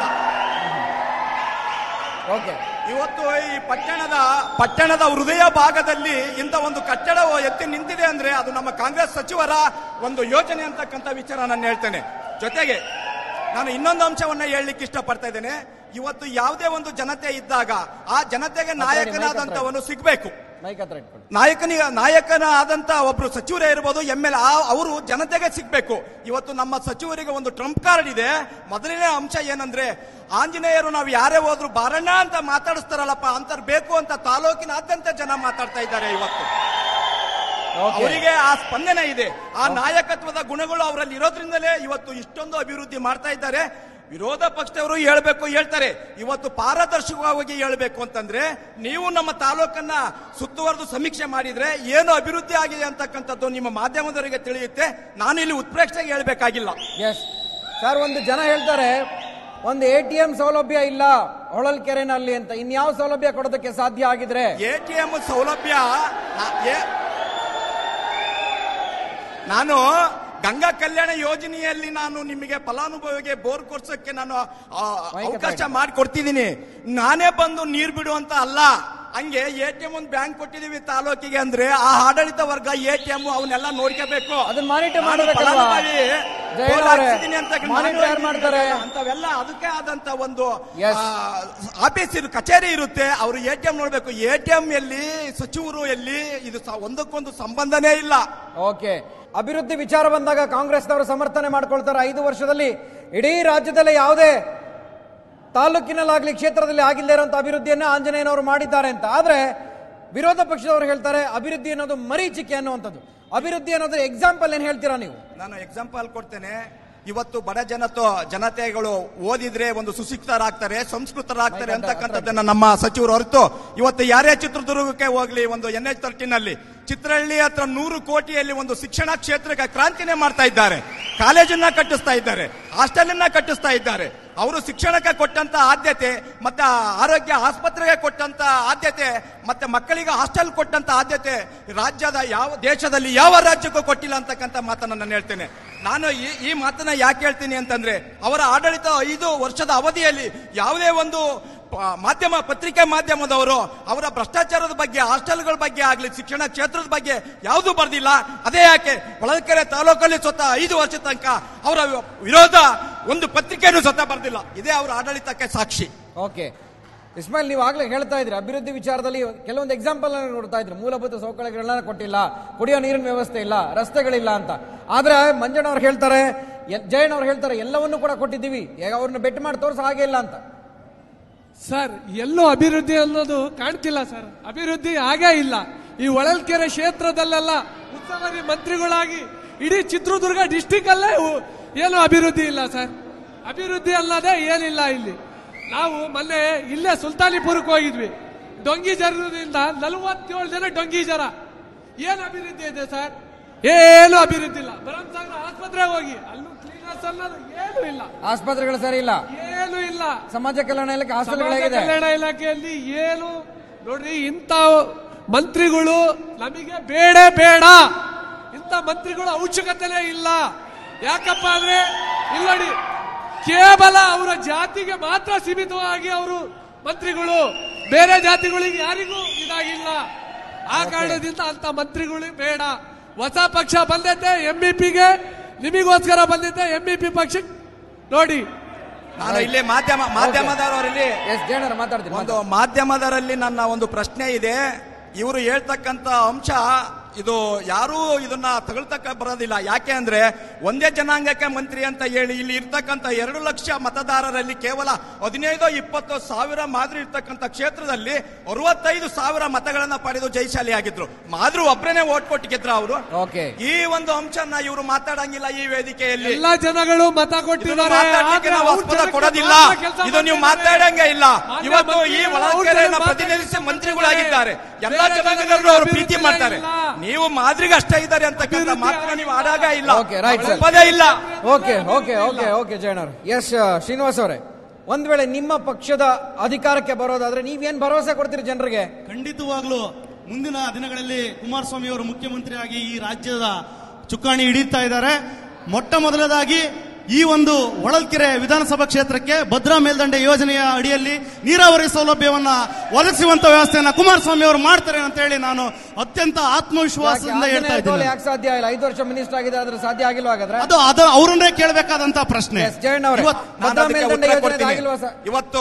ಓಕೆ ಇವತ್ತು ಈ ಪಟ್ಟಣದ ಪಟ್ಟಣದ ಹೃದಯ ಭಾಗದಲ್ಲಿ ಇಂಥ ಒಂದು ಕಟ್ಟಡ ಎತ್ತಿ ನಿಂತಿದೆ ಅಂದ್ರೆ ಅದು ನಮ್ಮ ಕಾಂಗ್ರೆಸ್ ಸಚಿವರ ಒಂದು ಯೋಜನೆ ಅಂತಕ್ಕಂಥ ವಿಚಾರ ನಾನು ಹೇಳ್ತೇನೆ ಜೊತೆಗೆ ನಾನು ಇನ್ನೊಂದು ಅಂಶವನ್ನ ಹೇಳಲಿಕ್ಕೆ ಇಷ್ಟಪಡ್ತಾ ಇದ್ದೇನೆ ಇವತ್ತು ಯಾವುದೇ ಒಂದು ಜನತೆ ಇದ್ದಾಗ ಆ ಜನತೆಗೆ ನಾಯಕನಾದಂತವನು ಸಿಗ್ಬೇಕು ಮೈಕ್ ಹತ್ರ ಇಟ್ಕೊಳ್ಳಿ ನಾಯಕನಿಗ ನಾಯಕನ ಆದಂತ ಒಬ್ರು ಸಚಿವರೇ ಇರ್ಬೋದು ಎಂ ಎಲ್ ಅವರು ಜನತೆಗೆ ಸಿಗ್ಬೇಕು ಇವತ್ತು ನಮ್ಮ ಸಚಿವರಿಗೆ ಒಂದು ಟ್ರಂಪ್ ಕಾರ್ಡ್ ಇದೆ ಮೊದಲನೇ ಅಂಶ ಏನಂದ್ರೆ ಆಂಜನೇಯರು ನಾವು ಯಾರೇ ಹೋದ್ರು ಬಾರಣ್ಣ ಅಂತ ಮಾತಾಡಿಸ್ತಾರಲ್ಲಪ್ಪ ಅಂತರ್ ಬೇಕು ಅಂತ ತಾಲೂಕಿನಾದ್ಯಂತ ಜನ ಮಾತಾಡ್ತಾ ಇದ್ದಾರೆ ಇವತ್ತು Okay. ಅವರಿಗೆ ಆ ಸ್ಪಂದನೆ ಇದೆ ಆ ನಾಯಕತ್ವದ ಗುಣಗಳು ಅವರಲ್ಲಿ ಇರೋದ್ರಿಂದಲೇ ಇವತ್ತು ಇಷ್ಟೊಂದು ಅಭಿವೃದ್ಧಿ ಮಾಡ್ತಾ ಇದ್ದಾರೆ ವಿರೋಧ ಪಕ್ಷದವರು ಹೇಳ್ಬೇಕು ಹೇಳ್ತಾರೆ ಇವತ್ತು ಪಾರದರ್ಶಕವಾಗಿ ಹೇಳ್ಬೇಕು ಅಂತಂದ್ರೆ ನೀವು ನಮ್ಮ ತಾಲೂಕನ್ನ ಸುತ್ತುವರೆದು ಸಮೀಕ್ಷೆ ಮಾಡಿದ್ರೆ ಏನು ಅಭಿವೃದ್ಧಿ ಆಗಿದೆ ಅಂತಕ್ಕಂಥದ್ದು ನಿಮ್ಮ ಮಾಧ್ಯಮದವರಿಗೆ ತಿಳಿಯುತ್ತೆ ನಾನು ಇಲ್ಲಿ ಉತ್ಪ್ರೇಕ್ಷೆಗೆ ಹೇಳ್ಬೇಕಾಗಿಲ್ಲ ಎಸ್ ಸರ್ ಒಂದು ಜನ ಹೇಳ್ತಾರೆ ಒಂದು ಎ ಟಿ ಎಂ ಸೌಲಭ್ಯ ಇಲ್ಲ ಹೊಳಲ್ಕೆರೆನಲ್ಲಿ ಅಂತ ಇನ್ಯಾವ ಸೌಲಭ್ಯ ಕೊಡೋದಕ್ಕೆ ಸಾಧ್ಯ ಆಗಿದ್ರೆ ಎಟಿಎಂ ಸೌಲಭ್ಯ ನಾ- ಏ- ನಾನು ಗಂಗಾ ಕಲ್ಯಾಣ ಯೋಜನೆಯಲ್ಲಿ ನಾನು ನಿಮಗೆ ಫಲಾನುಭವಿಗೆ ಬೋರ್ ಕೊರ್ಸಕ್ಕೆ ನಾನು ಆ, ಅವಕಾಶ ಮಾಡಿಕೊಡ್ತಿದ್ದೀನಿ ನಾನೇ ಬಂದು ನೀರು ಬಿಡುವಂತ ಅಲ್ಲ ಹಂಗೆ ಎ ಟಿ ಎಂ ಒಂದು ಬ್ಯಾಂಕ್ ಕೊಟ್ಟಿದೀವಿ ತಾಲೂಕಿಗೆ ಅಂದ್ರೆ ಆ ಆಡಳಿತ ವರ್ಗ ಎ ಟಿ ಎಂ ಅವನ್ನೆಲ್ಲ ನೋಡ್ಕೋಬೇಕು ಅದನ್ನ monitor ನಾನು ಮಾಡ್ಬೇಕಲ್ವಾ? ಫಲಾನುಭವಿ ಜಯಣ್ಣ ಬೋರ್ ಅವರೇ, ಹಾಕ್ಸಿದ್ದೀನಿ ಅಂತ ನಾನು monitor ಯಾರು ಮಾಡ್ತಾರೆ? ಅಂತವೆಲ್ಲ ಅದಕ್ಕೆ ಆದಂತ ಒಂದು Yes. ಆ, ಆಫೀಸ್ ಇರು ಕಚೇರಿ ಇರುತ್ತೆ ಅವರು ಎ ಟಿ ಎಂ ನೋಡ್ಬೇಕು ಎ ಟಿ ಎಂ ಎಲ್ಲಿ ಸಚಿವರು ಎಲ್ಲಿ ಇದು ಸ- ಒಂದಕ್ಕೊಂದು ಸಂಬಂಧನೇ ಇಲ್ಲ ಓಕೆ ಅಭಿವೃದ್ಧಿ ವಿಚಾರ ಬಂದಾಗ ಕಾಂಗ್ರೆಸ್ನವರು ಸಮರ್ಥನೆ ಮಾಡ್ಕೊಳ್ತಾರೆ ಐದು ವರ್ಷದಲ್ಲಿ ಇಡೀ ರಾಜ್ಯದಲ್ಲಿ ಯಾವುದೇ ತಾಲೂಕಿನಲ್ಲಾಗ್ಲಿ ಕ್ಷೇತ್ರದಲ್ಲಿ ಆಗಿಲ್ಲದೆ ಇರುವಂತ ಅಭಿವೃದ್ಧಿಯನ್ನ ಆಂಜನೇಯನವರು ಮಾಡಿದ್ದಾರೆ ಅಂತ ಆದ್ರೆ ವಿರೋಧ ಪಕ್ಷದವರು ಹೇಳ್ತಾರೆ ಅಭಿವೃದ್ಧಿ ಅನ್ನೋದು ಮರೀಚಿಕೆ ಅನ್ನುವಂಥದ್ದು ಅಭಿವೃದ್ಧಿ ಅನ್ನೋದು ಎಕ್ಸಾಂಪಲ್ ಏನ್ ಹೇಳ್ತೀರಾ ನೀವು ನಾನು ಎಕ್ಸಾಂಪಲ್ ಕೊಡ್ತೇನೆ ಇವತ್ತು ಬಡ ಜನತೋ ಜನತೆಗಳು ಓದಿದ್ರೆ ಒಂದು ಸುಶಿಕ್ಷಿತರಾಗ್ತಾರೆ ಸಂಸ್ಕೃತರಾಗ್ತಾರೆ ಅಂತಕ್ಕಂಥದ್ದನ್ನ ನಮ್ಮ ಸಚಿವರು ಹೊರತು ಇವತ್ತು ಯಾರೇ ಚಿತ್ರದುರ್ಗಕ್ಕೆ ಹೋಗ್ಲಿ ಒಂದು ಎನ್ ಎಚ್ ತರ್ಟಿನಲ್ಲಿ ಚಿತ್ರಹಳ್ಳಿ ಹತ್ರ ನೂರು ಕೋಟಿಯಲ್ಲಿ ಒಂದು ಶಿಕ್ಷಣ ಕ್ಷೇತ್ರಕ್ಕೆ ಕ್ರಾಂತಿನೇ ಮಾಡ್ತಾ ಇದ್ದಾರೆ ಕಾಲೇಜನ್ನ ಕಟ್ಟಿಸ್ತಾ ಇದ್ದಾರೆ ಹಾಸ್ಟೆಲ್ ಅನ್ನ ಕಟ್ಟಿಸ್ತಾ ಇದ್ದಾರೆ ಅವರು ಶಿಕ್ಷಣಕ್ಕೆ ಕೊಟ್ಟಂತ ಆದ್ಯತೆ ಮತ್ತೆ ಆರೋಗ್ಯ ಆಸ್ಪತ್ರೆಗೆ ಕೊಟ್ಟಂತ ಆದ್ಯತೆ ಮತ್ತೆ ಮಕ್ಕಳಿಗೆ ಹಾಸ್ಟೆಲ್ ಕೊಟ್ಟಂತ ಆದ್ಯತೆ ರಾಜ್ಯದ ಯಾವ ದೇಶದಲ್ಲಿ ಯಾವ ರಾಜ್ಯಕ್ಕೂ ಕೊಟ್ಟಿಲ್ಲ ಅಂತಕ್ಕಂಥ ಮಾತನ್ನ ನಾನು ಹೇಳ್ತೇನೆ ನಾನು ಈ ಈ ಮಾತನ್ನ ಯಾಕೆ ಹೇಳ್ತೀನಿ ಅಂತಂದ್ರೆ ಅವರ ಆಡಳಿತ ಐದು ವರ್ಷದ ಅವಧಿಯಲ್ಲಿ ಯಾವುದೇ ಒಂದು ಪ- ಮಾಧ್ಯಮ ಪತ್ರಿಕೆ ಮಾಧ್ಯಮದವರು ಅವರ ಭ್ರಷ್ಟಾಚಾರದ ಬಗ್ಗೆ ಹಾಸ್ಟೆಲ್ಗಳ ಬಗ್ಗೆ ಆಗಲಿ ಶಿಕ್ಷಣ ಕ್ಷೇತ್ರದ ಬಗ್ಗೆ ಯಾವುದು ಬರ್ದಿಲ್ಲ ಅದೇ ಯಾಕೆ ಹೊಳಲ್ಕೆರೆ ತಾಲೂಕಲ್ಲಿ ಸ್ವತಃ ಐದು ವರ್ಷ ತನಕ ಅವರ ವಿರೋಧ ಒಂದು ಪತ್ರಿಕೆಯನ್ನು ಸ್ವತಃ ಬರ್ದಿಲ್ಲ ಇದೇ ಅವರ ಆಡಳಿತಕ್ಕೆ ಸಾಕ್ಷಿ ಓಕೆ ಇಸ್ಮಾಯಿಲ್ ನೀವು ಆಗ್ಲೇ ಹೇಳ್ತಾ ಇದ್ರಿ ಅಭಿವೃದ್ಧಿ ವಿಚಾರದಲ್ಲಿ ಕೆಲವೊಂದು ಎಕ್ಸಾಂಪಲ್ ನೋಡ್ತಾ ಇದ್ರಿ ಮೂಲಭೂತ ಸೌಕರ್ಯಗಳನ್ನ ಕೊಟ್ಟಿಲ್ಲ ಕುಡಿಯೋ ನೀರಿನ ವ್ಯವಸ್ಥೆ ಇಲ್ಲ ರಸ್ತೆಗಳಿಲ್ಲ ಅಂತ ಆದ್ರೆ ಮಂಜಣ್ಣ ಅವ್ರು ಹೇಳ್ತಾರೆ ಎ- ಜಯಣ್ಣ ಅವ್ರು ಹೇಳ್ತಾರೆ ಎಲ್ಲವನ್ನೂ ಕೂಡ ಕೊಟ್ಟಿದ್ದೀವಿ ಈಗ ಅವ್ರನ್ನ ಬೆಟ್ ಮಾಡಿ ತೋರ್ಸ ಹಾಗೆ ಇಲ್ಲ ಅಂತ ಸರ್ ಎಲ್ಲೂ ಅಭಿವೃದ್ಧಿ ಅನ್ನೋದು ಕಾಣ್ತಿಲ್ಲ ಸರ್ ಅಭಿವೃದ್ಧಿ ಆಗೇ ಇಲ್ಲ ಈ ಹೊಳಲ್ಕೆರೆ ಕ್ಷೇತ್ರದಲ್ಲೆಲ್ಲ ಉಸ್ತುವಾರಿ ಮಂತ್ರಿಗಳಾಗಿ ಇಡೀ ಚಿತ್ರದುರ್ಗ ಡಿಸ್ಟಿಕ್ ಅಲ್ಲೇ ಉ- ಏನು ಅಭಿವೃದ್ಧಿ ಇಲ್ಲ ಸರ್ ಅಭಿವೃದ್ಧಿ ಅನ್ನೋದೇ ಏನಿಲ್ಲ ಇಲ್ಲಿ ನಾವು ಮೊನ್ನೆ ಇಲ್ಲೇ ಸುಲ್ತಾನಿಪುರಕ್ಕೆ ಹೋಗಿದ್ವಿ ಡೊಂಗಿ ಜರದಿಂದ ನಲವತ್ತೇಳು ಜನ ಡೊಂಗಿ ಜರ ಏನು ಅಭಿವೃದ್ಧಿ ಇದೆ ಸರ್ ಏನು ಅಭಿವೃದ್ಧಿ ಇಲ್ಲ ಭರಮಸಾಗರ ಆಸ್ಪತ್ರೆಗೆ ಹೋಗಿ ಅಲ್ಲೂ ಕ್ಲೀನರ್ಸ್ ಅನ್ನೋದು ಏನು ಇಲ್ಲ ಆಸ್ಪತ್ರೆಗಳು ಸರಿ ಇಲ್ಲ ಏನು ಇಲ್ಲ ಸಮಾಜ ಕಲ್ಯಾಣ ಇಲಾಖೆ ಸಮಾಜ ಹಾಸ್ಟೆಲ್ಗಳಾಗಿದೆ ಕಲ್ಯಾಣ ಇಲಾಖೆಯಲ್ಲಿ ಏನು ನೋಡ್ರಿ ಇಂಥ ಮಂತ್ರಿಗಳು ನಮಗೆ ಬೇಡ ಬೇಡ ಇಂಥ ಮಂತ್ರಿಗಳು ಅವಶ್ಯಕತೆನೇ ಇಲ್ಲ ಯಾಕಪ್ಪ ಅಂದ್ರೆ ಇಲ್ಲ ನೋಡಿ ಕೇವಲ ಅವರ ಜಾತಿಗೆ ಮಾತ್ರ ಸೀಮಿತವಾಗಿ ಅವರು ಮಂತ್ರಿಗಳು ಬೇರೆ ಜಾತಿಗಳಿಗೆ ಯಾರಿಗೂ ಇದಾಗಿಲ್ಲ ಆ ಕಾರಣದಿಂದ ಅಂತ ಮಂತ್ರಿಗಳು ಬೇಡ ಹೊಸ ಪಕ್ಷ ಬಂದೈತೆ ಎಂ ಇ ಪಿಗೆ ನಿಮಗೋಸ್ಕರ ಬಂದಿದ್ದೆ ಎಂ ಇ ಪಿ ಪಕ್ಷಕ್ಕೆ ನೋಡಿ ನಾನು ಇಲ್ಲಿ ಮಾಧ್ಯಮ ಮಾಧ್ಯಮದವರಲ್ಲಿ ಎಸ್ ಜಯಣ್ಣ ಮಾತಾಡ್ತೀನಿ ಒಂದು ಮಾಧ್ಯಮದರಲ್ಲಿ ನನ್ನ ಒಂದು ಪ್ರಶ್ನೆ ಇದೆ ಇವರು ಹೇಳ್ತಕ್ಕಂತ ಅಂಶ ಇದು ಯಾರೂ ಇದನ್ನ ತಗೊಳ್ತಕ್ಕ ಬರೋದಿಲ್ಲ ಯಾಕೆ ಅಂದ್ರೆ ಒಂದೇ ಜನಾಂಗಕ್ಕೆ ಮಂತ್ರಿ ಅಂತ ಹೇಳಿ ಇಲ್ಲಿ ಇರ್ತಕ್ಕಂಥ ಎರಡು ಲಕ್ಷ ಮತದಾರರಲ್ಲಿ ಕೇವಲ ಹದಿನೈದು ಇಪ್ಪತ್ತು ಸಾವಿರ ಮಾದರಿ ಇರ್ತಕ್ಕಂಥ ಕ್ಷೇತ್ರದಲ್ಲಿ ಅರವತ್ತೈದು ಸಾವಿರ ಮತಗಳನ್ನ ಪಡೆದು ಜಯಶಾಲಿ ಆಗಿದ್ರು ಮಾದ್ರು ಒಬ್ಬರೇನೆ ಓಟ್ ಕೊಟ್ಟು ಗೆದ್ರ ಅವರು ಓಕೆ ಈ ಒಂದು ಅಂಶನ ಇವರು ಮಾತಾಡಂಗಿಲ್ಲ ಈ ವೇದಿಕೆಯಲ್ಲಿ ಎಲ್ಲಾ ಜನಗಳು ಮತ ಇದನ್ನು ಕೊಟ್ಟಿದ್ದಾರೆ ಮಾತಾಡ್ಲಿಕ್ಕೆ ಆದ್ರೆ ನಾವು ಅವ್ರ ಆಸ್ಪದ ಜನಕ್ಕೆ ಕೊಡೋದಿಲ್ಲ ಮಾತ್ರ ಕೆಲ್ಸ ಇದು ನೀವು ಮಾಡ್ತಿದ್ದಾರೆ. ಮಾತಾಡಂಗೆ ಇಲ್ಲ ಮಾನ್ಯ ಇವತ್ತು ಈ ಮಂತ್ರಿಗಳು ಅವ್ರ ಒಳಕೆರೆಯನ್ನ ಜನಕ್ಕೆ ಪ್ರತಿನಿಧಿಸಿ ಮಾತ್ರ ಮಂತ್ರಿಗಳಾಗಿದ್ದಾರೆ ಕೆಲಸ ಎಲ್ಲಾ ಬೇರೆ ಜನಾಂಗದವರು ಅವರು ಪ್ರೀತಿ ಅಭಿವೃದ್ಧಿ ಮಾಡ್ತಾರೆ ಇಲ್ಲ. ನೀವು ಮಾದ್ರಿಗೆ ಅಷ್ಟೇ ಇದ್ದಾರೆ ಅಂತಕ್ಕಂಥ ಅಭಿವೃದ್ಧಿ ಮಾತ್ರ ನೀವು ಆಡಾಗ ಇಲ್ಲ Okay, right, sir. ಒಪ್ಪದೇ ಇಲ್ಲ okay okay okay okay Jayanna ಅವ್ರೆ ಎಸ್ ಶ್ರೀನಿವಾಸ್ ಅವರೇ ಒಂದ್ ವೇಳೆ ನಿಮ್ಮ ಪಕ್ಷದ ಅಧಿಕಾರಕ್ಕೆ ಬರೋದಾದ್ರೆ ನೀವೇನ್ ಭರವಸೆ ಕೊಡ್ತೀರಿ ಜನರಿಗೆ ಖಂಡಿತವಾಗ್ಲೂ ಮುಂದಿನ ದಿನಗಳಲ್ಲಿ ಕುಮಾರಸ್ವಾಮಿ ಅವರು ಮುಖ್ಯಮಂತ್ರಿಯಾಗಿ ಈ ರಾಜ್ಯದ ಚುಕ್ಕಾಣಿ ಹಿಡಿತಾ ಇದ್ದಾರೆ ಮೊಟ್ಟ ಮೊದಲದಾಗಿ ಈ ಒಂದು ಹೊಳಲ್ಕೆರೆ ವಿಧಾನಸಭಾ ಕ್ಷೇತ್ರಕ್ಕೆ ಭದ್ರಾ ಮೇಲ್ದಂಡೆ ಯೋಜನೆಯ ಅಡಿಯಲ್ಲಿ ನೀರಾವರಿ ಸೌಲಭ್ಯವನ್ನ ಒದಗಿಸುವಂತ ವ್ಯವಸ್ಥೆಯನ್ನ ಕುಮಾರಸ್ವಾಮಿ ಅವರು ಮಾಡ್ತಾರೆ ಅಂತ ಹೇಳಿ ನಾನು ಅತ್ಯಂತ ಆತ್ಮವಿಶ್ವಾಸದಿಂದ ಹೇಳ್ತಾ ಇದ್ದೀನಿ ಯಾಕೆ ಸಾಧ್ಯ ಇಲ್ಲ ಐದು ವರ್ಷ ಮಿನಿಸ್ಟರ್ ಆಗಿದೆ ಆದ್ರೆ ಸಾಧ್ಯ ಆಗಿಲ್ವಾ ಹಾಗಾದ್ರೆ ಅದು ಅದು ಅವರನ್ನೇ ಕೇಳಬೇಕಾದಂತ ಪ್ರಶ್ನೆ ಎಸ್ ಜಯಣ್ಣ ಅವರೇ ಇವತ್ತು ನಾನು ಭದ್ರಾ ಅದಕ್ಕೆ ಮೇಲ್ದಂಡೆ ಉತ್ತರ ಯೋಜನೆ ಕೊಡ್ತೀನಿ. ಆಗಿಲ್ವಾ ಸರ್ ಇವತ್ತು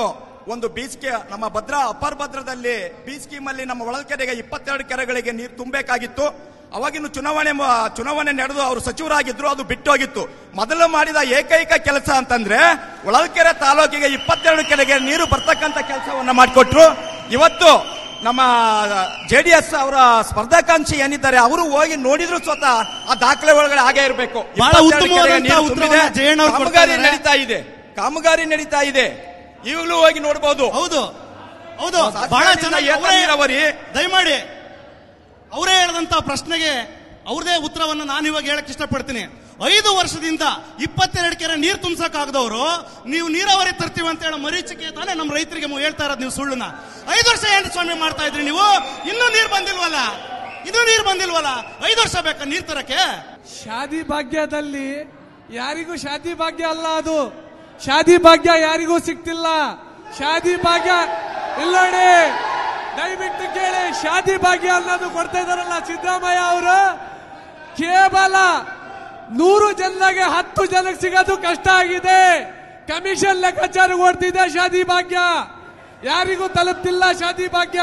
ಒಂದು ಬಿ ಸ್ಕೀ ನಮ್ಮ ಭದ್ರಾ ಅಪರ್ ಭದ್ರದಲ್ಲಿ ಬಿ ಸ್ಕೀಮ್ ಅಲ್ಲಿ ನಮ್ಮ ಒಳಕೆರೆಗೆ ಇಪ್ಪತ್ತೆರಡು ಕೆರೆಗಳಿಗೆ ನೀರು ತುಂಬಬೇಕಾಗಿತ್ತು ಅವಾಗಿನ್ನು ಚುನಾವಣೆ ಮ- ಚುನಾವಣೆ ನಡೆದು ಅವರು ಸಚಿವರಾಗಿದ್ರು ಅದು ಬಿಟ್ಟೋಗಿತ್ತು ಮೊದಲು ಮಾಡಿದ ಏಕೈಕ ಕೆಲಸ ಅಂತಂದ್ರೆ ಒಳಲ್ಕೆರೆ ತಾಲೂಕಿಗೆ ಇಪ್ಪತ್ತೆರಡು ಕೆರೆಗೆ ನೀರು ಬರ್ತಕ್ಕಂಥ ಕೆಲಸವನ್ನ ಮಾಡಿಕೊಟ್ರು ಇವತ್ತು ನಮ್ಮ ಜೆ ಡಿ ಎಸ್ ಅವರ ಸ್ಪರ್ಧಾಕಾಂಕ್ಷಿ ಏನಿದ್ದಾರೆ ಅವರು ಹೋಗಿ ನೋಡಿದ್ರು ಸ್ವತಃ ಆ ದಾಖಲೆ ಒಳಗಡೆ ಹಾಗೆ ಇರಬೇಕು ಬಹಳ ಉತ್ತಮವಾದಂತಹ ಉತ್ತರವನ್ನ ಜಯಣ್ಣ ಅವ್ರು ಕೊಡ್ತಾ ಕಾಮಗಾರಿ ಇದ್ದಾರೆ. ನಡೀತಾ ಇದೆ ಕಾಮಗಾರಿ ನಡೀತಾ ಇದೆ ಈಗಲೂ ಹೋಗಿ ನೋಡಬಹುದು ಹೌದು ಹೌದು ಸಾಧಾರಣ ಬಹಳ ಚೆನ್ನಾಗಿ ಏತ ಅವರೇ- ನೀರಾವರಿ. ದಯಮಾಡಿ ಅವರೇ ಹೇಳಿದಂತ ಪ್ರಶ್ನೆಗೆ ಅವ್ರದೇ ಉತ್ತರವನ್ನು ನಾನು ಇವಾಗ ಹೇಳಕ್ ಇಷ್ಟಪಡ್ತೀನಿ ಐದು ವರ್ಷದಿಂದ ಇಪ್ಪತ್ತೆರಡು ಕೆರೆ ನೀರು ತುಂಬಸಕ್ಕಾಗದವರು ನೀವು ನೀರಾವರಿ ತರ್ತೀವಿ ಅಂತ ಹೇಳೋ ಮರೀಚಿಕೆ ತಾನೇ ನಮ್ಮ ರೈತರಿಗೆ ಮು- ಹೇಳ್ತಾ ಇರೋದು ನೀವು ಸುಳ್ಳುನ ಐದು ವರ್ಷ ಏನು ಸ್ವಾಮಿ ಮಾಡ್ತಾ ಇದ್ರಿ ನೀವು ಇನ್ನೂ ನೀರು ಬಂದಿಲ್ವಲ್ಲ ಇನ್ನೂ ನೀರು ಬಂದಿಲ್ವಲ್ಲ ಐದು ವರ್ಷ ಬೇಕಾ ನೀರು ತರಕ್ಕೆ ಶಾದಿ ಭಾಗ್ಯದಲ್ಲಿ ಯಾರಿಗೂ ಶಾದಿ ಭಾಗ್ಯ ಅಲ್ಲ ಅದು ಶಾದಿ ಭಾಗ್ಯ ಯಾರಿಗೂ ಸಿಗ್ತಿಲ್ಲ ಶಾದಿ ಭಾಗ್ಯ ಇಲ್ಲ ನೋಡಿ ದಯವಿಟ್ಟು ಕೇಳಿ ಶಾದಿ ಭಾಗ್ಯ ಅನ್ನೋದು ಕೊಡ್ತಾ ಇದಾರಲ್ಲ ಸಿದ್ದರಾಮಯ್ಯ ಅವರು ಕೇವಲ ನೂರು ಜನರಿಗೆ ಹತ್ತು ಜನಕ್ಕೆ ಸಿಗೋದು ಕಷ್ಟ ಆಗಿದೆ ಕಮಿಷನ್ ಲೆಕ್ಕಾಚಾರ ಓಡ್ತಿದೆ ಶಾದಿ ಭಾಗ್ಯ ಯಾರಿಗೂ ತಲುಪ್ತಿಲ್ಲ ಶಾದಿ ಭಾಗ್ಯ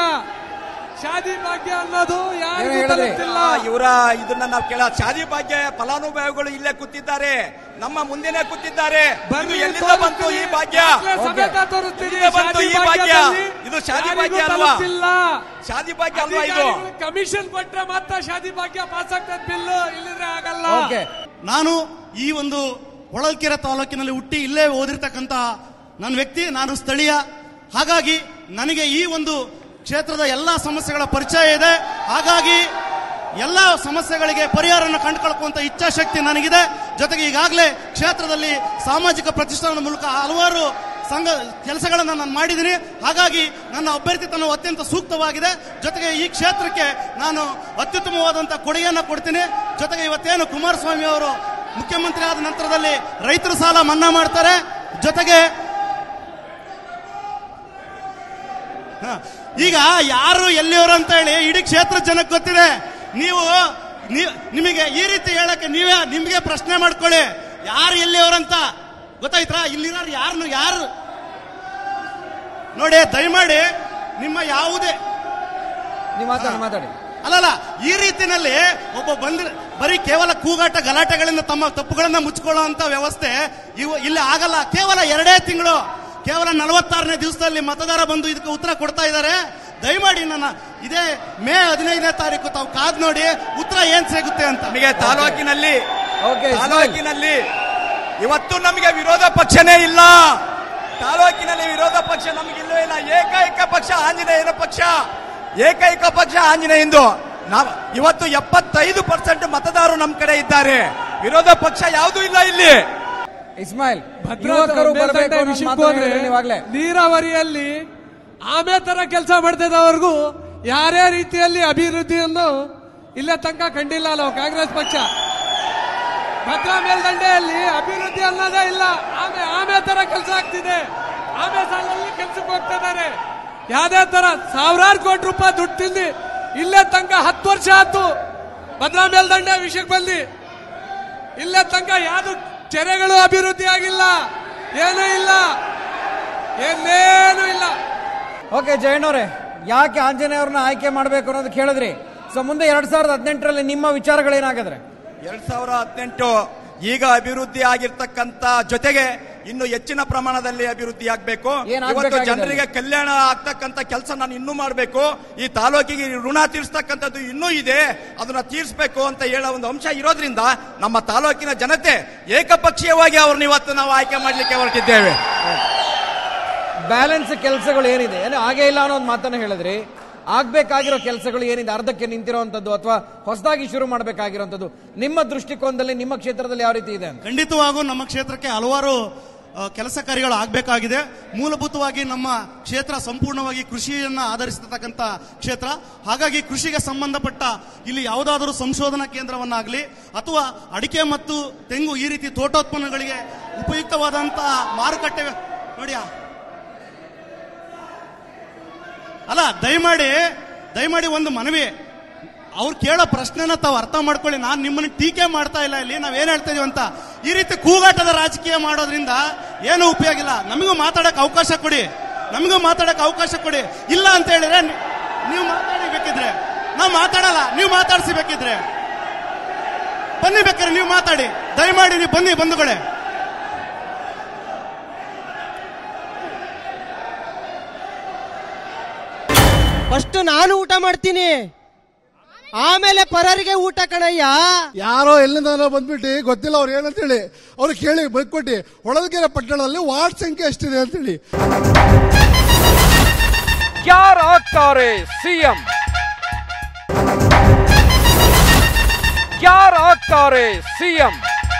ಶಾದಿ ಭಾಗ್ಯ ಅನ್ನೋದು ಯಾರಿಗೂ ಹೇಳಿದ್ರಿ? ತಲುಪ್ತಿಲ್ಲ ಇವರ ಇದನ್ನ ನಾವು ಕೇಳ ಶಾದಿ ಭಾಗ್ಯ ಫಲಾನುಭವಿಗಳು ಇಲ್ಲೇ ಕೂತಿದ್ದಾರೆ ನಮ್ಮ ಮುಂದೆನೆ ಕೂತಿದ್ದಾರೆ ಇದು ಎಲ್ಲಿಂದ ಬಂತು ಈ ಭಾಗ್ಯ ದಾಖಲೆ ಸಮೇತ ತೋರಿಸ್ತೀನಿ. ಎಲ್ಲಿಂದ ಬಂತು ಈ ಶಾದಿ ಭಾಗ್ಯ ಭಾಗ್ಯದಲ್ಲಿ ಇದು ಶಾದಿ ಯಾರಿಗೂ ಭಾಗ್ಯ ಅಲ್ವಾ ತಲುಪ್ತಿಲ್ಲ. ಶಾದಿ ಭಾಗ್ಯ ಅಲ್ವಾ ಇದು ಅಧಿಕಾರಿಗಳು ಕಮಿಷನ್ ಕೊಟ್ರೆ ಮಾತ್ರ ಶಾದಿ ಭಾಗ್ಯ ಪಾಸ್ ಆಗ್ತದೆ ಬಿಲ್ ಇಲ್ಲಿದ್ರೆ ಆಗಲ್ಲ ಓಕೆ ನಾನು ಈ ಒಂದು ಹೊಳಲ್ಕೆರೆ ತಾಲೂಕಿನಲ್ಲಿ ಹುಟ್ಟಿ ಇಲ್ಲೇ ಓದಿರ್ತಕ್ಕಂಥ ನನ್ನ ವ್ಯಕ್ತಿ ನಾನು ಸ್ಥಳೀಯ ಹಾಗಾಗಿ ನನಗೆ ಈ ಒಂದು ಕ್ಷೇತ್ರದ ಎಲ್ಲ ಸಮಸ್ಯೆಗಳ ಪರಿಚಯ ಇದೆ ಹಾಗಾಗಿ ಎಲ್ಲ ಸಮಸ್ಯೆಗಳಿಗೆ ಪರಿಹಾರವನ್ನು ಕಂಡುಕೊಳ್ಳುವಂತ ಇಚ್ಛಾಶಕ್ತಿ ನನಗಿದೆ ಜೊತೆಗೆ ಈಗಾಗಲೇ ಕ್ಷೇತ್ರದಲ್ಲಿ ಸಾಮಾಜಿಕ ಪ್ರತಿಷ್ಠಾನದ ಮೂಲಕ ಹಲವಾರು ಸಂಘ ಕೆಲಸಗಳನ್ನು ನಾನು ಮಾಡಿದ್ದೀನಿ ಹಾಗಾಗಿ ನನ್ನ ಅಭ್ಯರ್ಥಿತನ ಅತ್ಯಂತ ಸೂಕ್ತವಾಗಿದೆ ಜೊತೆಗೆ ಈ ಕ್ಷೇತ್ರಕ್ಕೆ ನಾನು ಅತ್ಯುತ್ತಮವಾದಂಥ ಕೊಡುಗೆಯನ್ನು ಕೊಡ್ತೀನಿ ಜೊತೆಗೆ ಇವತ್ತೇನು ಕುಮಾರಸ್ವಾಮಿ ಅವರು ಮುಖ್ಯಮಂತ್ರಿ ಆದ ನಂತರದಲ್ಲಿ ರೈತರ ಸಾಲ ಮನ್ನಾ ಮಾಡ್ತಾರೆ ಜೊತೆಗೆ ಹ, ಈಗ ಯಾರು ಎಲ್ಲಿಯವರು ಅಂತ ಹೇಳಿ ಇಡೀ ಕ್ಷೇತ್ರ ಜನಕ್ಕೆ ಗೊತ್ತಿದೆ ನೀವು ನೀವ್- ನಿಮಗೆ ಈ ರೀತಿ ಹೇಳಕ್ಕೆ ನೀವೇ ನಿಮಗೆ ಪ್ರಶ್ನೆ ಮಾಡ್ಕೊಳ್ಳಿ ಯಾರು ಎಲ್ಲಿಯವರಂತ ಗೊತ್ತಾಯ್ತಾ ಇಲ್ಲಿರೋರು ಯಾರನ್ನು ಯಾರು ನೋಡಿ ದಯಮಾಡಿ ನಿಮ್ಮ ಯಾವುದೇ ನೀವು ಮಾತಾಡಿ ಮಾತಾಡಿ ಅಲ್ಲಲ್ಲ ಈ ರೀತಿನಲ್ಲಿ ಒಬ್ಬ ಬಂದ್ರೆ ಬರೀ ಕೇವಲ ಕೂಗಾಟ ಗಲಾಟೆಗಳಿಂದ ತಮ್ಮ ತಪ್ಪುಗಳನ್ನ ಮುಚ್ಕೊಳ್ಳೋ ಅಂತ ವ್ಯವಸ್ಥೆ ಇವು ಇಲ್ಲಿ ಆಗಲ್ಲ ಕೇವಲ ಎರಡೇ ತಿಂಗಳು ಕೇವಲ ನಲವತ್ತಾರನೇ ದಿವಸದಲ್ಲಿ ಮತದಾರ ಬಂದು ಇದಕ್ಕೆ ಉತ್ತರ ಕೊಡ್ತಾ ಇದ್ದಾರೆ ದಯಮಾಡಿ ನನ್ನ ಇದೇ ಮೇ ಹದಿನೈದನೇ ತಾರೀಕು ತಾವು ಕಾದ್ ನೋಡಿ ಉತ್ತರ ಏನ್ ಸಿಗುತ್ತೆ ಅಂತ ನಮಗೆ ತಾಲೂಕಿನಲ್ಲಿ ಓಕೆ, ಇಸ್ಮಾಯಿಲ್. ತಾಲೂಕಿನಲ್ಲಿ ಇವತ್ತು ನಮಗೆ ವಿರೋಧ ಪಕ್ಷನೇ ಇಲ್ಲ ತಾಲೂಕಿನಲ್ಲಿ ವಿರೋಧ ಪಕ್ಷ ನಮಗೆ ಇಲ್ಲವೇ ಇಲ್ಲ ಏಕೈಕ ಪಕ್ಷ ಆಂಜನೇಯನ ಪಕ್ಷ ಏಕೈಕ ಪಕ್ಷ ಆಂಜನೇಯಂದು ನಾವು ಇವತ್ತು ಎಪ್ಪತ್ತೈದು ಪರ್ಸೆಂಟ್ ಮತದಾರರು ನಮ್ಮ ಕಡೆ ಇದ್ದಾರೆ ವಿರೋಧ ಪಕ್ಷ ಯಾವುದೂ ಇಲ್ಲ ಇಲ್ಲಿ ಇಸ್ಮಾಯಿಲ್ ಭದ್ರಾ ಯುವಕರು ಮೇಲ್ದಂಡೆ ಬರಬೇಕು ಅನ್ನೋ ವಿಷಯಕ್ಕೆ ಮಾತನ್ನ ಹೋದ್ರೆ ಹೇಳಿದ್ರಿ ನೀವಾಗ್ಲೇ ನೀರಾವರಿಯಲ್ಲಿ ಆಮೆ ತರ ಕೆಲಸ ಮಾಡ್ತಿದ್ದವರೆಗೂ ಯಾರೇ ರೀತಿಯಲ್ಲಿ ಅಭಿವೃದ್ಧಿಯನ್ನು ಇಲ್ಲೇ ತನಕ ಕಂಡಿಲ್ಲ ನಾವು ಕಾಂಗ್ರೆಸ್ ಪಕ್ಷ ಭದ್ರಾ ಮೇಲ್ದಂಡೆಯಲ್ಲಿ ಅಭಿವೃದ್ಧಿ ಅನ್ನೋದೇ ಇಲ್ಲ ಆಮೆ ಆಮೆ ತರ ಕೆಲಸ ಆಗ್ತಿದೆ ಆಮೆ ಸಾಲಲ್ಲಿ ಕೆಲ್ಸಕ್ಕೆ ಹೋಗ್ತಾ ಇದ್ದಾರೆ ಯಾವ್ದೇ ತರ ಸಾವಿರಾರು ಕೋಟಿ ರೂಪಾಯಿ ದುಡ್ಡು ತಿಂದು ಇಲ್ಲೇ ತನಕ ಹತ್ತು ವರ್ಷ ಆಯ್ತು ಭದ್ರಾ ಮೇಲ್ದಂಡೆ ವಿಷಯಕ್ಕೆ ಬಂದು ಇಲ್ಲೇ ತನಕ ಯಾವ್ದು ಕೆರೆಗಳು ಅಭಿವೃದ್ಧಿ ಆಗಿಲ್ಲ ಏನೂ ಇಲ್ಲ ಏನೇನು ಇಲ್ಲ ಓಕೆ ಜಯಣ್ಣವ್ರೆ ಯಾಕೆ ಆಂಜನೇಯ ಅವ್ರನ್ನ ಆಯ್ಕೆ ಮಾಡಬೇಕು ಅನ್ನೋದು ಕೇಳಿದ್ರಿ ಸೊ ಮುಂದೆ ಎರಡ್ ಸಾವಿರದ ಹದಿನೆಂಟರಲ್ಲಿ ನಿಮ್ಮ ವಿಚಾರಗಳೇನಾಗಿದ್ರೆ ಎರಡ್ ಸಾವಿರ ಹದಿನೆಂಟು ಈಗ ಅಭಿವೃದ್ಧಿ ಆಗಿರ್ತಕ್ಕಂತ ಜೊತೆಗೆ ಇನ್ನು ಹೆಚ್ಚಿನ ಪ್ರಮಾಣದಲ್ಲಿ ಅಭಿವೃದ್ಧಿ ಆಗಬೇಕು ಏನ್ ಇವತ್ತು ಆಗ್ಬೇಕಾಗಿದೆ ಜನರಿಗೆ ಕಲ್ಯಾಣ ಆಗ್ತಕ್ಕಂತ ಕೆಲಸ ನಾನು ಇನ್ನೂ ಮಾಡಬೇಕು ಈ ತಾಲೂಕಿಗೆ ಈ ಋಣ ತೀರಿಸ್ತಕ್ಕಂಥದ್ದು ಇನ್ನೂ ಇದೆ ಅದನ್ನ ತೀರಿಸಬೇಕು ಅಂತ ಹೇಳೋ ಒಂದು ಅಂಶ ಇರೋದ್ರಿಂದ ನಮ್ಮ ತಾಲೂಕಿನ ಜನತೆ ಏಕಪಕ್ಷೀಯವಾಗಿ ಅವ್ರನ್ನ ಇವತ್ತು ನಾವು ಆಯ್ಕೆ ಮಾಡಲಿಕ್ಕೆ ಹೊರಟಿದ್ದೇವೆ ಬ್ಯಾಲೆನ್ಸ್ ಕೆಲಸಗಳು ಏನಿದೆ ಏನು ಹಾಗೆ ಇಲ್ಲ ಅನ್ನೋ ಒಂದು ಮಾತನ್ನ ಹೇಳಿದ್ರಿ ಆಗ್ಬೇಕಾಗಿರೋ ಕೆಲಸಗಳು ಏನಿದೆ ಅರ್ಧಕ್ಕೆ ನಿಂತಿರೋಂಥದ್ದು ಅಥವಾ ಹೊಸದಾಗಿ ಶುರು ಮಾಡಬೇಕಾಗಿರೋಂಥದ್ದು ನಿಮ್ಮ ದೃಷ್ಟಿಕೋನದಲ್ಲಿ ನಿಮ್ಮ ಕ್ಷೇತ್ರದಲ್ಲಿ ಯಾವ ರೀತಿ ಇದೆ ಅಂತ ಖಂಡಿತವಾಗೂ ನಮ್ಮ ಕ್ಷೇತ್ರಕ್ಕೆ ಹಲವಾರು ಆ, ಕೆಲಸ ಕಾರ್ಯಗಳು ಆಗಬೇಕಾಗಿದೆ ಮೂಲಭೂತವಾಗಿ ನಮ್ಮ ಕ್ಷೇತ್ರ ಸಂಪೂರ್ಣವಾಗಿ ಕೃಷಿಯನ್ನ ಆಧರಿಸಿರ್ತಕ್ಕಂಥ ಕ್ಷೇತ್ರ ಹಾಗಾಗಿ ಕೃಷಿಗೆ ಸಂಬಂಧಪಟ್ಟ ಇಲ್ಲಿ ಯಾವುದಾದರೂ ಸಂಶೋಧನಾ ಕೇಂದ್ರವನ್ನಾಗಲಿ ಅಥವಾ ಅಡಿಕೆ ಮತ್ತು ತೆಂಗು ಈ ರೀತಿ ತೋಟೋತ್ಪನ್ನಗಳಿಗೆ ಉಪಯುಕ್ತವಾದಂತಹ ಮಾರುಕಟ್ಟೆ ನೋಡಿಯಾ ಅಲ್ಲ ದಯಮಾಡಿ ದಯಮಾಡಿ ಒಂದು ಮನವಿ ಅವ್ರು ಕೇಳೋ ಪ್ರಶ್ನೆನ ತಾವು ಅರ್ಥ ಮಾಡ್ಕೊಳ್ಳಿ ನಾನು ನಿಮ್ಮನ್ನ ಟೀಕೆ ಮಾಡ್ತಾ ಇಲ್ಲ ಇಲ್ಲಿ ನಾವೇನ್ ಹೇಳ್ತಾ ಇದೀವಿ ಅಂತ ಈ ರೀತಿ ಕೂಗಾಟದ ರಾಜಕೀಯ ಮಾಡೋದ್ರಿಂದ ಏನು ಉಪಯೋಗ ಇಲ್ಲ ನಮಗೂ ಮಾತಾಡಕ್ ಅವಕಾಶ ಕೊಡಿ ನಮಗೂ ಮಾತಾಡಕ್ಕೆ ಅವಕಾಶ ಕೊಡಿ ಇಲ್ಲ ಅಂತ ಹೇಳಿದ್ರೆ ನಿ- ನೀವು ಮಾತಾಡಿ ಬೇಕಿದ್ರೆ ನಾವು ಮಾತಾಡಲ್ಲ ನೀವು ಮಾತಾಡಿಸಿ ಬೇಕಿದ್ರೆ ಬನ್ನಿ ಬೇಕಾದ್ರೆ ನೀವು ಮಾತಾಡಿ ದಯಮಾಡಿ ನೀವು ಬನ್ನಿ ಬಂಧುಗಳೇ ಫಸ್ಟ್ ನಾನು ಊಟ ಮಾಡ್ತೀನಿ ಆಮೇಲೆ ಪರರಿಗೆ ಊಟ ಕಣಯ್ಯ ಯಾರೋ ಎಲ್ಲಿಂದ ಬಂದ್ಬಿಟ್ಟು ಗೊತ್ತಿಲ್ಲ ಅವ್ರು ಏನಂತೇಳಿ ಅವ್ರು ಕೇಳಿ ಬೈಕೊಟ್ಟಿ ಹೊಳಲ್ಕೆರೆ ಪಟ್ಟಣದಲ್ಲಿ ವಾರ್ಡ್ ಸಂಖ್ಯೆ ಎಷ್ಟಿದೆ ಅಂತೇಳಿ ಯಾರಾಗ್ತಾರೆ ಸಿಎಂ ಯಾರಾಗ್ತಾರೆ ಸಿಎಂ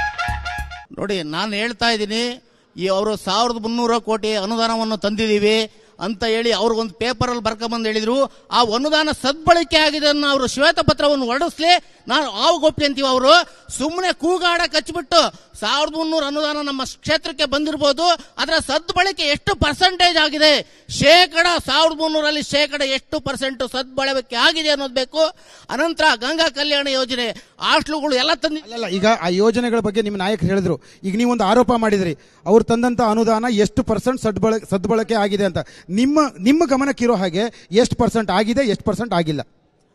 ನೋಡಿ ನಾನು ಹೇಳ್ತಾ ಇದ್ದೀನಿ ಈ ಅವರು ಸಾವಿರದ ಮುನ್ನೂರು ಕೋಟಿ ಅನುದಾನವನ್ನು ತಂದಿದ್ದೀವಿ ಅಂತ ಹೇಳಿ ಅವ್ರಿಗೊಂದು ಪೇಪರಲ್ಲಿ ಬರ್ಕೊಂಬಂದು ಹೇಳಿದ್ರು ಆ ಅನುದಾನ ಸದ್ಬಳಕೆ ಆಗಿದೆ ಅನ್ನೋ ಅವರು ಶ್ವೇತಪತ್ರವನ್ನು ಹೊರಡಿಸ್ಲಿ ನಾನು ಆವುಗೊಪ್ಪಿ ಅಂತೀವಿ ಅವರು ಸುಮ್ಮನೆ ಕೂಗಾಡ ಕಚ್ಚಿಬಿಟ್ಟು ಸಾವಿರದ ಮುನ್ನೂರು ಅನುದಾನ ನಮ್ಮ ಕ್ಷೇತ್ರಕ್ಕೆ ಬಂದಿರಬಹುದು ಅದರ ಸದ್ಬಳಕೆ ಎಷ್ಟು ಪರ್ಸೆಂಟೇಜ್ ಆಗಿದೆ ಶೇಕಡ ಸಾವಿರದ ಮುನ್ನೂರಲ್ಲಿ ಶೇಕಡ ಎಷ್ಟು ಪರ್ಸೆಂಟ್ ಸದ್ಬಳಕೆ ಆಗಿದೆ ಅನ್ನೋದು ಬೇಕು ಅನಂತರ ಗಂಗಾ ಕಲ್ಯಾಣ ಯೋಜನೆ ಹಾಸ್ಟ್ಲುಗಳು ಎಲ್ಲ ತಂದಿ ಅಲ್ಲ ಈಗ ಆ ಯೋಜನೆಗಳ ಬಗ್ಗೆ ನಿಮ್ಮ ನಾಯಕರು ಹೇಳಿದ್ರು ಈಗ ನೀವೊಂದು ಆರೋಪ ಮಾಡಿದ್ರಿ ಅವ್ರು ತಂದಂತ ಅನುದಾನ ಎಷ್ಟು ಪರ್ಸೆಂಟ್ ಸದ್ಬಳಕೆ ಸದ್ಬಳಕೆ ಆಗಿದೆ ಅಂತ ನಿಮ್ಮ ನಿಮ್ಮ ಗಮನಕ್ಕಿರೋ ಹಾಗೆ ಎಷ್ಟು ಪರ್ಸೆಂಟ್ ಆಗಿದೆ ಎಷ್ಟು ಪರ್ಸೆಂಟ್ ಆಗಿಲ್ಲ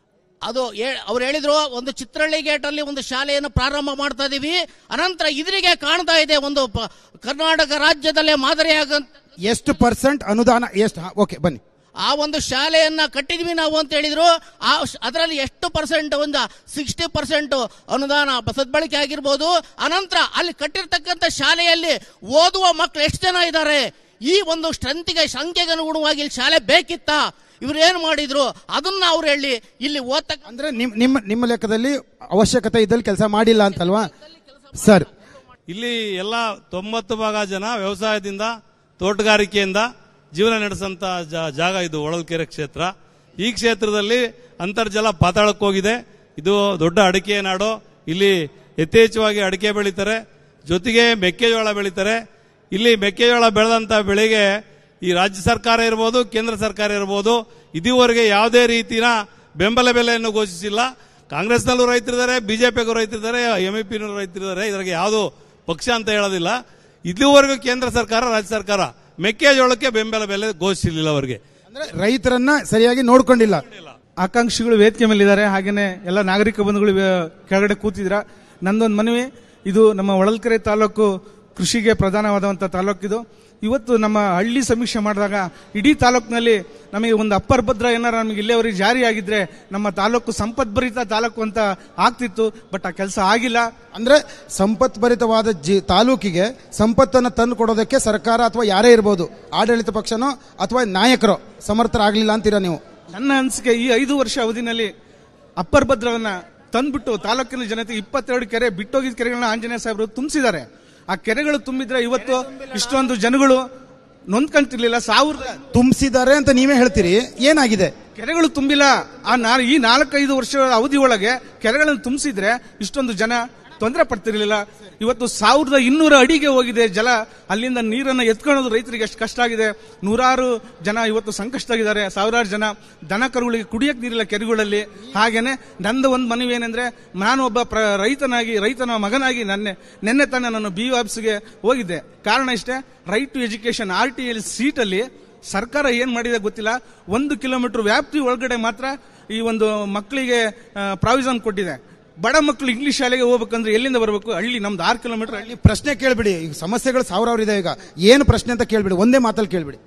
ಅದು ಅವ್ರು ಹೇಳಿದ್ರು ಒಂದು ಚಿತ್ರಹಳ್ಳಿ ಗೇಟ್ ಅಲ್ಲಿ ಒಂದು ಶಾಲೆಯನ್ನು ಪ್ರಾರಂಭ ಮಾಡ್ತಾ ಇದೀವಿ ಅನಂತರ ಇದ್ರಿಗೆ ಕಾಣ್ತಾ ಇದೆ ಒಂದು ಪ- ಕರ್ನಾಟಕ ರಾಜ್ಯದಲ್ಲೇ ಮಾದರಿಯಾಗ ಎಷ್ಟು ಪರ್ಸೆಂಟ್ ಅನುದಾನ ಎಷ್ಟು ಓಕೆ ಬನ್ನಿ ಆ ಒಂದು ಶಾಲೆಯನ್ನ ಕಟ್ಟಿದ್ವಿ ನಾವು ಅಂತ ಹೇಳಿದ್ರು ಆ ಶ- ಅದರಲ್ಲಿ ಎಷ್ಟು ಪರ್ಸೆಂಟ್ ಒಂದು ಸಿಕ್ಸ್ಟಿ ಪರ್ಸೆಂಟ್ ಅನುದಾನ ಬ- ಸದ್ಬಳಕೆ ಆಗಿರ್ಬೋದು ಅನಂತರ ಅಲ್ಲಿ ಕಟ್ಟಿರ್ತಕ್ಕಂಥ ಶಾಲೆಯಲ್ಲಿ ಓದುವ ಮಕ್ಕಳು ಎಷ್ಟು ಜನ ಇದ್ದಾರೆ ಈ ಒಂದು ಸ್ಟ್ರೆಂತ್ಗೆ ಸಂಖ್ಯೆಗೆ ಅನುಗುಣವಾಗಿ ಇಲ್ಲಿ ಶಾಲೆ ಬೇಕಿತ್ತಾ ಇವ್ರು ಏನು ಮಾಡಿದ್ರು ಅದನ್ನ ಅವ್ರು ಹೇಳಿ ಇಲ್ಲಿ ಓದ್ತಕ್ಕ ಅಂದ್ರೆ ನಿಮ್ ನಿಮ್ಮ ನಿಮ್ಮ ಲೆಕ್ಕದಲ್ಲಿ ಅವಶ್ಯಕತೆ ಇದ್ದಲ್ಲಿ ಕೆಲಸ ಮಾಡಿಲ್ಲ ಅಂತಲ್ವಾ ಸರ್ ಇಲ್ಲಿ ಎಲ್ಲ ತೊಂಬತ್ತು ಭಾಗ ಜನ ವ್ಯವಸಾಯದಿಂದ ತೋಟಗಾರಿಕೆಯಿಂದ ಜೀವನ ನಡೆಸಂತ ಜಾ- ಜಾಗ ಇದು ಹೊಳಲ್ಕೆರೆ ಕ್ಷೇತ್ರ ಈ ಕ್ಷೇತ್ರದಲ್ಲಿ ಅಂತರ್ಜಲ ಪಾತಾಳಕ್ಕೆ ಹೋಗಿದೆ ಇದು ದೊಡ್ಡ ಅಡಿಕೆ ನಾಡು ಇಲ್ಲಿ ಯಥೇಚ್ಛವಾಗಿ ಅಡಿಕೆ ಬೆಳೀತಾರೆ ಜೊತೆಗೆ ಮೆಕ್ಕೆಜೋಳ ಬೆಳೀತಾರೆ ಇಲ್ಲಿ ಮೆಕ್ಕೆಜೋಳ ಬೆಳೆದಂತ ಬೆಳೆಗೆ ಈ ರಾಜ್ಯ ಸರ್ಕಾರ ಇರ್ಬೋದು ಕೇಂದ್ರ ಸರ್ಕಾರ ಇರ್ಬೋದು ಇದುವರೆಗೆ ಯಾವುದೇ ರೀತಿಯ ಬೆಂಬಲ ಬೆಲೆಯನ್ನು ಘೋಷಿಸಿಲ್ಲ ಕಾಂಗ್ರೆಸ್ನಲ್ಲೂ ರೈತರಿದ್ದಾರೆ ಬಿಜೆಪಿಗೂ ರೈತರಿದ್ದಾರೆ ಎಂ ಇ ಪಿನೂ ರೈತರಿದ್ದಾರೆ ಇದ್ರಾಗೆ ಯಾವುದು ಪಕ್ಷ ಅಂತ ಹೇಳೋದಿಲ್ಲ ಇದುವರೆಗೂ ಕೇಂದ್ರ ಸರ್ಕಾರ ರಾಜ್ಯ ಸರ್ಕಾರ ಮೆಕ್ಕೆಜೋಳಕ್ಕೆ ಬೆಂಬಲ ಬೆಲೆ ಘೋಷಿಸಲಿಲ್ಲ ಅವರಿಗೆ ಅಂದ್ರೆ ರೈತರನ್ನ ಸರಿಯಾಗಿ ನೋಡ್ಕೊಂಡಿಲ್ಲ ಆಕಾಂಕ್ಷಿಗಳು ವೇದಿಕೆ ಮೇಲಿದ್ದಾರೆ ಹಾಗೇನೆ ಎಲ್ಲ ನಾಗರಿಕ ಬಂಧುಗಳು ವೇ- ಕೆಳಗಡೆ ಕೂತಿದ್ರ ನಂದೊಂದು ಮನವಿ ಇದು ನಮ್ಮ ಹೊಳಲ್ಕೆರೆ ತಾಲೂಕು ಕೃಷಿಗೆ ಪ್ರಧಾನವಾದಂಥ ತಾಲೂಕಿದು ಇವತ್ತು ನಮ್ಮ ಹಳ್ಳಿ ಸಮೀಕ್ಷೆ ಮಾಡಿದಾಗ ಇಡೀ ತಾಲೂಕಿನಲ್ಲಿ ನಮಗೆ ಒಂದು ಅಪ್ಪರ್ ಭದ್ರ ಏನಾರ ನಮಗೆ ಇಲ್ಲಿಯವರೆಗೆ ಜಾರಿಯಾಗಿದ್ರೆ ನಮ್ಮ ತಾಲೂಕು ಸಂಪದ್ಭರಿತ ತಾಲೂಕು ಅಂತ ಆಗ್ತಿತ್ತು ಬಟ್ ಆ ಕೆಲಸ ಆಗಿಲ್ಲ ಅಂದ್ರೆ ಸಂಪತ್ಭರಿತವಾದ ಜಿ ತಾಲೂಕಿಗೆ ಸಂಪತ್ತನ್ನು ತಂದು ಕೊಡೋದಕ್ಕೆ ಸರ್ಕಾರ ಅಥವಾ ಯಾರೇ ಇರ್ಬೋದು ಆಡಳಿತ ಪಕ್ಷನೋ ಅಥವಾ ನಾಯಕರೋ ಸಮರ್ಥರಾಗ್ಲಿಲ್ಲ ಅಂತೀರಾ ನೀವು ನನ್ನ ಅನಿಸಿಕೆ ಈ ಐದು ವರ್ಷ ಅವಧಿನಲ್ಲಿ ಅಪ್ಪರ್ ಭದ್ರವನ್ನ ತಂದ್ಬಿಟ್ಟು ತಾಲೂಕಿನ ಜನತೆ ಇಪ್ಪತ್ತೆರಡು ಕೆರೆ ಬಿಟ್ಟೋಗಿದ್ದ ಕೆರೆಗಳನ್ನ ಆಂಜನೇಯ ಸಾಹೇಬರು ತುಂಬಿಸಿದ್ದಾರೆ ಆ ಕೆರೆಗಳು ತುಂಬಿದ್ರೆ ಇವತ್ತು ಇಷ್ಟೊಂದು ಜನಗಳು ನೊಂದ್ಕೊಂತಿರ್ಲಿಲ್ಲ ಸಾವಿರದ ತುಂಬಿಸಿದ್ದಾರೆ ಅಂತ ನೀವೇ ಹೇಳ್ತೀರಿ ಏನಾಗಿದೆ ಕೆರೆಗಳು ತುಂಬಿಲ್ಲ ಆ ನಾ- ಈ ನಾಲ್ಕೈದು ವರ್ಷಗಳ ಅವಧಿ ಒಳಗೆ ಕೆರೆಗಳನ್ನು ತುಂಬಿಸಿದ್ರೆ ಇಷ್ಟೊಂದು ಜನ ತೊಂದರೆ ಪಡ್ತಿರ್ಲಿಲ್ಲ ಇವತ್ತು ಸಾವಿರದ ಇನ್ನೂರ ಅಡಿಗೆ ಹೋಗಿದೆ ಜಲ ಅಲ್ಲಿಂದ ನೀರನ್ನು ಎತ್ಕೊಳ್ಳೋದು ರೈತರಿಗೆ ಎಷ್ಟು ಕಷ್ಟ ಆಗಿದೆ ನೂರಾರು ಜನ ಇವತ್ತು ಸಂಕಷ್ಟವಾಗಿದ್ದಾರೆ ಸಾವಿರಾರು ಜನ ದನ ಕರುಗಳಿಗೆ ಕುಡಿಯಕ್ಕೆ ನೀರಿಲ್ಲ ಕೆರೆಗಳಲ್ಲಿ ಹಾಗೇನೆ ನಂದು ಒಂದು ಮನವಿ ಏನಂದ್ರೆ ನಾನು ಒಬ್ಬ ಪ್ರ ರೈತನಾಗಿ ರೈತನ ಮಗನಾಗಿ ನನ್ನೆ ನಿನ್ನೆ ತಾನೇ ನಾನು ಬಿ ಆಫೀಸ್ಗೆ ಹೋಗಿದ್ದೆ ಕಾರಣ ಇಷ್ಟೇ right to education R T L ಸೀಟಲ್ಲಿ ಸರ್ಕಾರ ಏನ್ ಮಾಡಿದೆ ಗೊತ್ತಿಲ್ಲ ಒಂದು ಕಿಲೋಮೀಟರ್ ವ್ಯಾಪ್ತಿ ಒಳಗಡೆ ಮಾತ್ರ ಈ ಒಂದು ಮಕ್ಕಳಿಗೆ ಪ್ರಾವಿಷನ್ ಕೊಟ್ಟಿದೆ ಬಡ ಮಕ್ಕಳು ಇಂಗ್ಲಿಷ್ ಶಾಲೆಗೆ ಹೋಗ್ಬೇಕಂದ್ರೆ ಎಲ್ಲಿಂದ ಬರಬೇಕು ಹಳ್ಳಿ ನಮ್ದು ಆರು ಕಿಲೋಮೀಟರ್ ಹಳ್ಳಿ ಪ್ರಶ್ನೆ ಕೇಳ್ಬಿಡಿ ಈಗ ಸಮಸ್ಯೆಗಳು ಸಾವಿರಾರು ಇದೆ ಈಗ ಏನು ಪ್ರಶ್ನೆ ಅಂತ ಕೇಳ್ಬಿಡಿ ಒಂದೇ ಮಾತಲ್ಲಿ ಕೇಳ್ಬಿಡಿ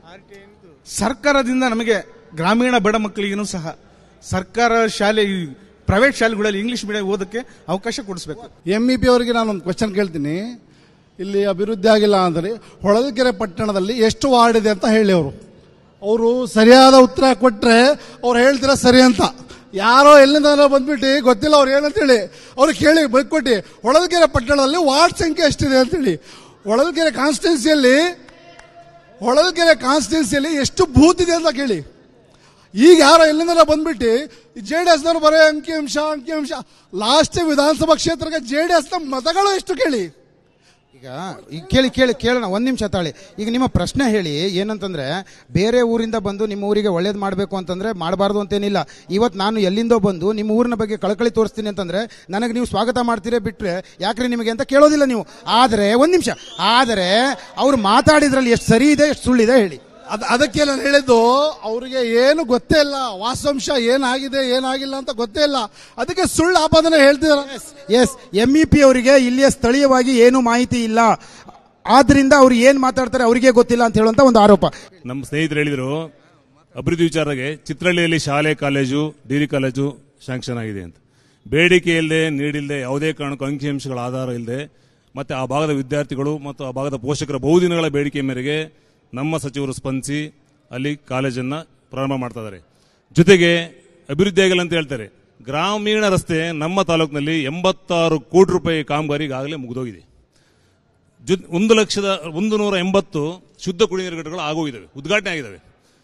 ಸರ್ಕಾರದಿಂದ ನಮಗೆ ಗ್ರಾಮೀಣ ಬಡ ಮಕ್ಕಳಿಗೂ ಸಹ ಸರ್ಕಾರ ಶಾಲೆ ಈ ಪ್ರೈವೇಟ್ ಶಾಲೆಗಳಲ್ಲಿ ಇಂಗ್ಲಿಷ್ ಮೀಡಿಯಂ ಓದಕ್ಕೆ ಅವಕಾಶ ಕೊಡಿಸ್ಬೇಕು ಎಂ ಇ ಪಿ ಅವರಿಗೆ ನಾನು ಒಂದು ಕ್ವಶನ್ ಕೇಳ್ತೀನಿ ಇಲ್ಲಿ ಅಭಿವೃದ್ಧಿ ಆಗಿಲ್ಲ ಅಂದರೆ ಹೊಳಲ್ಕೆರೆ ಪಟ್ಟಣದಲ್ಲಿ ಎಷ್ಟು ವಾರ್ಡ್ ಇದೆ ಅಂತ ಹೇಳಿ ಅವರು ಅವರು ಸರಿಯಾದ ಉತ್ತರ ಕೊಟ್ಟರೆ ಅವ್ರು ಹೇಳ್ತೀರಾ ಸರಿ ಅಂತ ಯಾರೋ ಎಲ್ಲಿಂದ ಬಂದ್ಬಿಟ್ಟು ಗೊತ್ತಿಲ್ಲ ಅವ್ರು ಏನಂತೇಳಿ ಅವ್ರು ಕೇಳಿ ಬೈಕೊಟ್ಟಿ ಹೊಳಲ್ಕೆರೆ ಪಟ್ಟಣದಲ್ಲಿ ವಾರ್ಡ್ ಸಂಖ್ಯೆ ಎಷ್ಟಿದೆ ಅಂತೇಳಿ ಹೊಳಲ್ಕೆರೆ ಕಾನ್ಸ್ಟಿಟ್ಯೂನ್ಸಿಯಲ್ಲಿ ಹೊಳಲ್ಕೆರೆ ಕಾನ್ಸ್ಟಿಟ್ಯೂನ್ಸಿಯಲ್ಲಿ ಎಷ್ಟು ಬೂತ್ ಇದೆ ಅಂತ ಕೇಳಿ ಈಗ ಯಾರೋ ಎಲ್ಲಿಂದ ಬಂದ್ಬಿಟ್ಟು ಜೆ ಡಿ ಎಸ್ನವ್ರು ಬರೋ ಅಂಕಿಅಂಶ ಅಂಕಿಅಂಶ ಲಾಸ್ಟ್ ವಿಧಾನಸಭಾ ಕ್ಷೇತ್ರಕ್ಕೆ ಜೆ ಡಿ ಎಸ್ನ ಮತಗಳು ಎಷ್ಟು ಕೇಳಿ ಈಗ ಈಗ ಕೇಳಿ ಕೇಳಿ ಕೇಳೋಣ ಒಂದ್ ನಿಮಿಷ ತಾಳಿ ಈಗ ನಿಮ್ಮ ಪ್ರಶ್ನೆ ಹೇಳಿ ಏನಂತಂದ್ರೆ ಬೇರೆ ಊರಿಂದ ಬಂದು ನಿಮ್ಮ ಊರಿಗೆ ಒಳ್ಳೇದು ಮಾಡಬೇಕು ಅಂತಂದ್ರೆ ಮಾಡಬಾರ್ದು ಅಂತೇನಿಲ್ಲ ಇವತ್ತು ನಾನು ಎಲ್ಲಿಂದೋ ಬಂದು ನಿಮ್ಮ ಊರಿನ ಬಗ್ಗೆ ಕಳಕಳಿ ತೋರಿಸ್ತೀನಿ ಅಂತಂದ್ರೆ ನನಗೆ ನೀವು ಸ್ವಾಗತ ಮಾಡ್ತೀರೇ ಬಿಟ್ರೆ ಯಾಕ್ರಿ ನಿಮಗೆ ಅಂತ ಕೇಳೋದಿಲ್ಲ ನೀವು ಆದರೆ ಒಂದ್ ನಿಮಿಷ ಆದರೆ ಅವ್ರು ಮಾತಾಡಿದ್ರಲ್ಲಿ ಎಷ್ಟು ಸರಿ ಇದೆ ಎಷ್ಟು ಸುಳ್ಳಿದೆ ಹೇಳಿ ಅದ್ ಅದಕ್ಕೆ ನಾನು ಹೇಳಿದ್ದು ಅವರಿಗೆ ಏನು ಗೊತ್ತೇ ಇಲ್ಲ ವಾಸ್ತವಾಂಶ ಏನಾಗಿದೆ ಏನಾಗಿಲ್ಲ ಅಂತ ಗೊತ್ತೇ ಇಲ್ಲ ಅದಕ್ಕೆ ಸುಳ್ಳು ಆಪಾದನೆ ಹೇಳ್ತಿದಾರೆ ಎಸ್ ಎಂ ಇ ಪಿ ಅವರಿಗೆ ಇಲ್ಲಿಯ ಸ್ಥಳೀಯವಾಗಿ ಏನು ಮಾಹಿತಿ ಇಲ್ಲ ಆದ್ರಿಂದ ಅವ್ರು ಏನ್ ಮಾತಾಡ್ತಾರೆ ಅವರಿಗೆ ಗೊತ್ತಿಲ್ಲ ಅಂತ ಹೇಳುವಂತ ಒಂದು ಆರೋಪ ನಮ್ಮ ಸ್ನೇಹಿತರು ಹೇಳಿದರು ಅಭಿವೃದ್ಧಿ ವಿಚಾರಕ್ಕೆ ಚಿತ್ರಹಳ್ಳಿಯಲ್ಲಿ ಶಾಲೆ ಕಾಲೇಜು ಡಿಗ್ರಿ ಕಾಲೇಜು ಶಾಂಕ್ಷನ್ ಆಗಿದೆ ಅಂತ ಬೇಡಿಕೆ ಇಲ್ಲದೆ ನೀಡಿಲ್ಲದೆ ಯಾವುದೇ ಕಾರಣಕ್ಕೂ ಅಂಕಿಅಂಶಗಳ ಆಧಾರ ಇಲ್ಲದೆ ಮತ್ತೆ ಆ ಭಾಗದ ವಿದ್ಯಾರ್ಥಿಗಳು ಮತ್ತು ಆ ಭಾಗದ ಪೋಷಕರ ಬಹುದಿನಗಳ ಬೇಡಿಕೆ ಮೇರೆಗೆ ನಮ್ಮ ಸಚಿವರು ಸ್ಪಂದಿಸಿ ಅಲ್ಲಿ ಕಾಲೇಜನ್ನು ಪ್ರಾರಂಭ ಮಾಡ್ತಾ ಇದ್ದಾರೆ ಜೊತೆಗೆ ಅಭಿವೃದ್ಧಿ ಆಗಿಲ್ಲ ಅಂತ ಹೇಳ್ತಾರೆ ಗ್ರಾಮೀಣ ರಸ್ತೆ ನಮ್ಮ ತಾಲೂಕಿನಲ್ಲಿ ಎಂಬತ್ತಾರು ಕೋಟಿ ರೂಪಾಯಿ ಕಾಮಗಾರಿ ಈಗಾಗಲೇ ಮುಗಿದೋಗಿದೆ ಜೊ- ಒಂದು ಲಕ್ಷದ ಒಂದು ನೂರ ಎಂಬತ್ತು ಶುದ್ಧ ಕುಡಿಯುವ ನೀರು ಘಟಕಗಳು ಆಗೋಗಿದ್ದಾವೆ ಉದ್ಘಾಟನೆ ಆಗಿದ್ದಾವೆ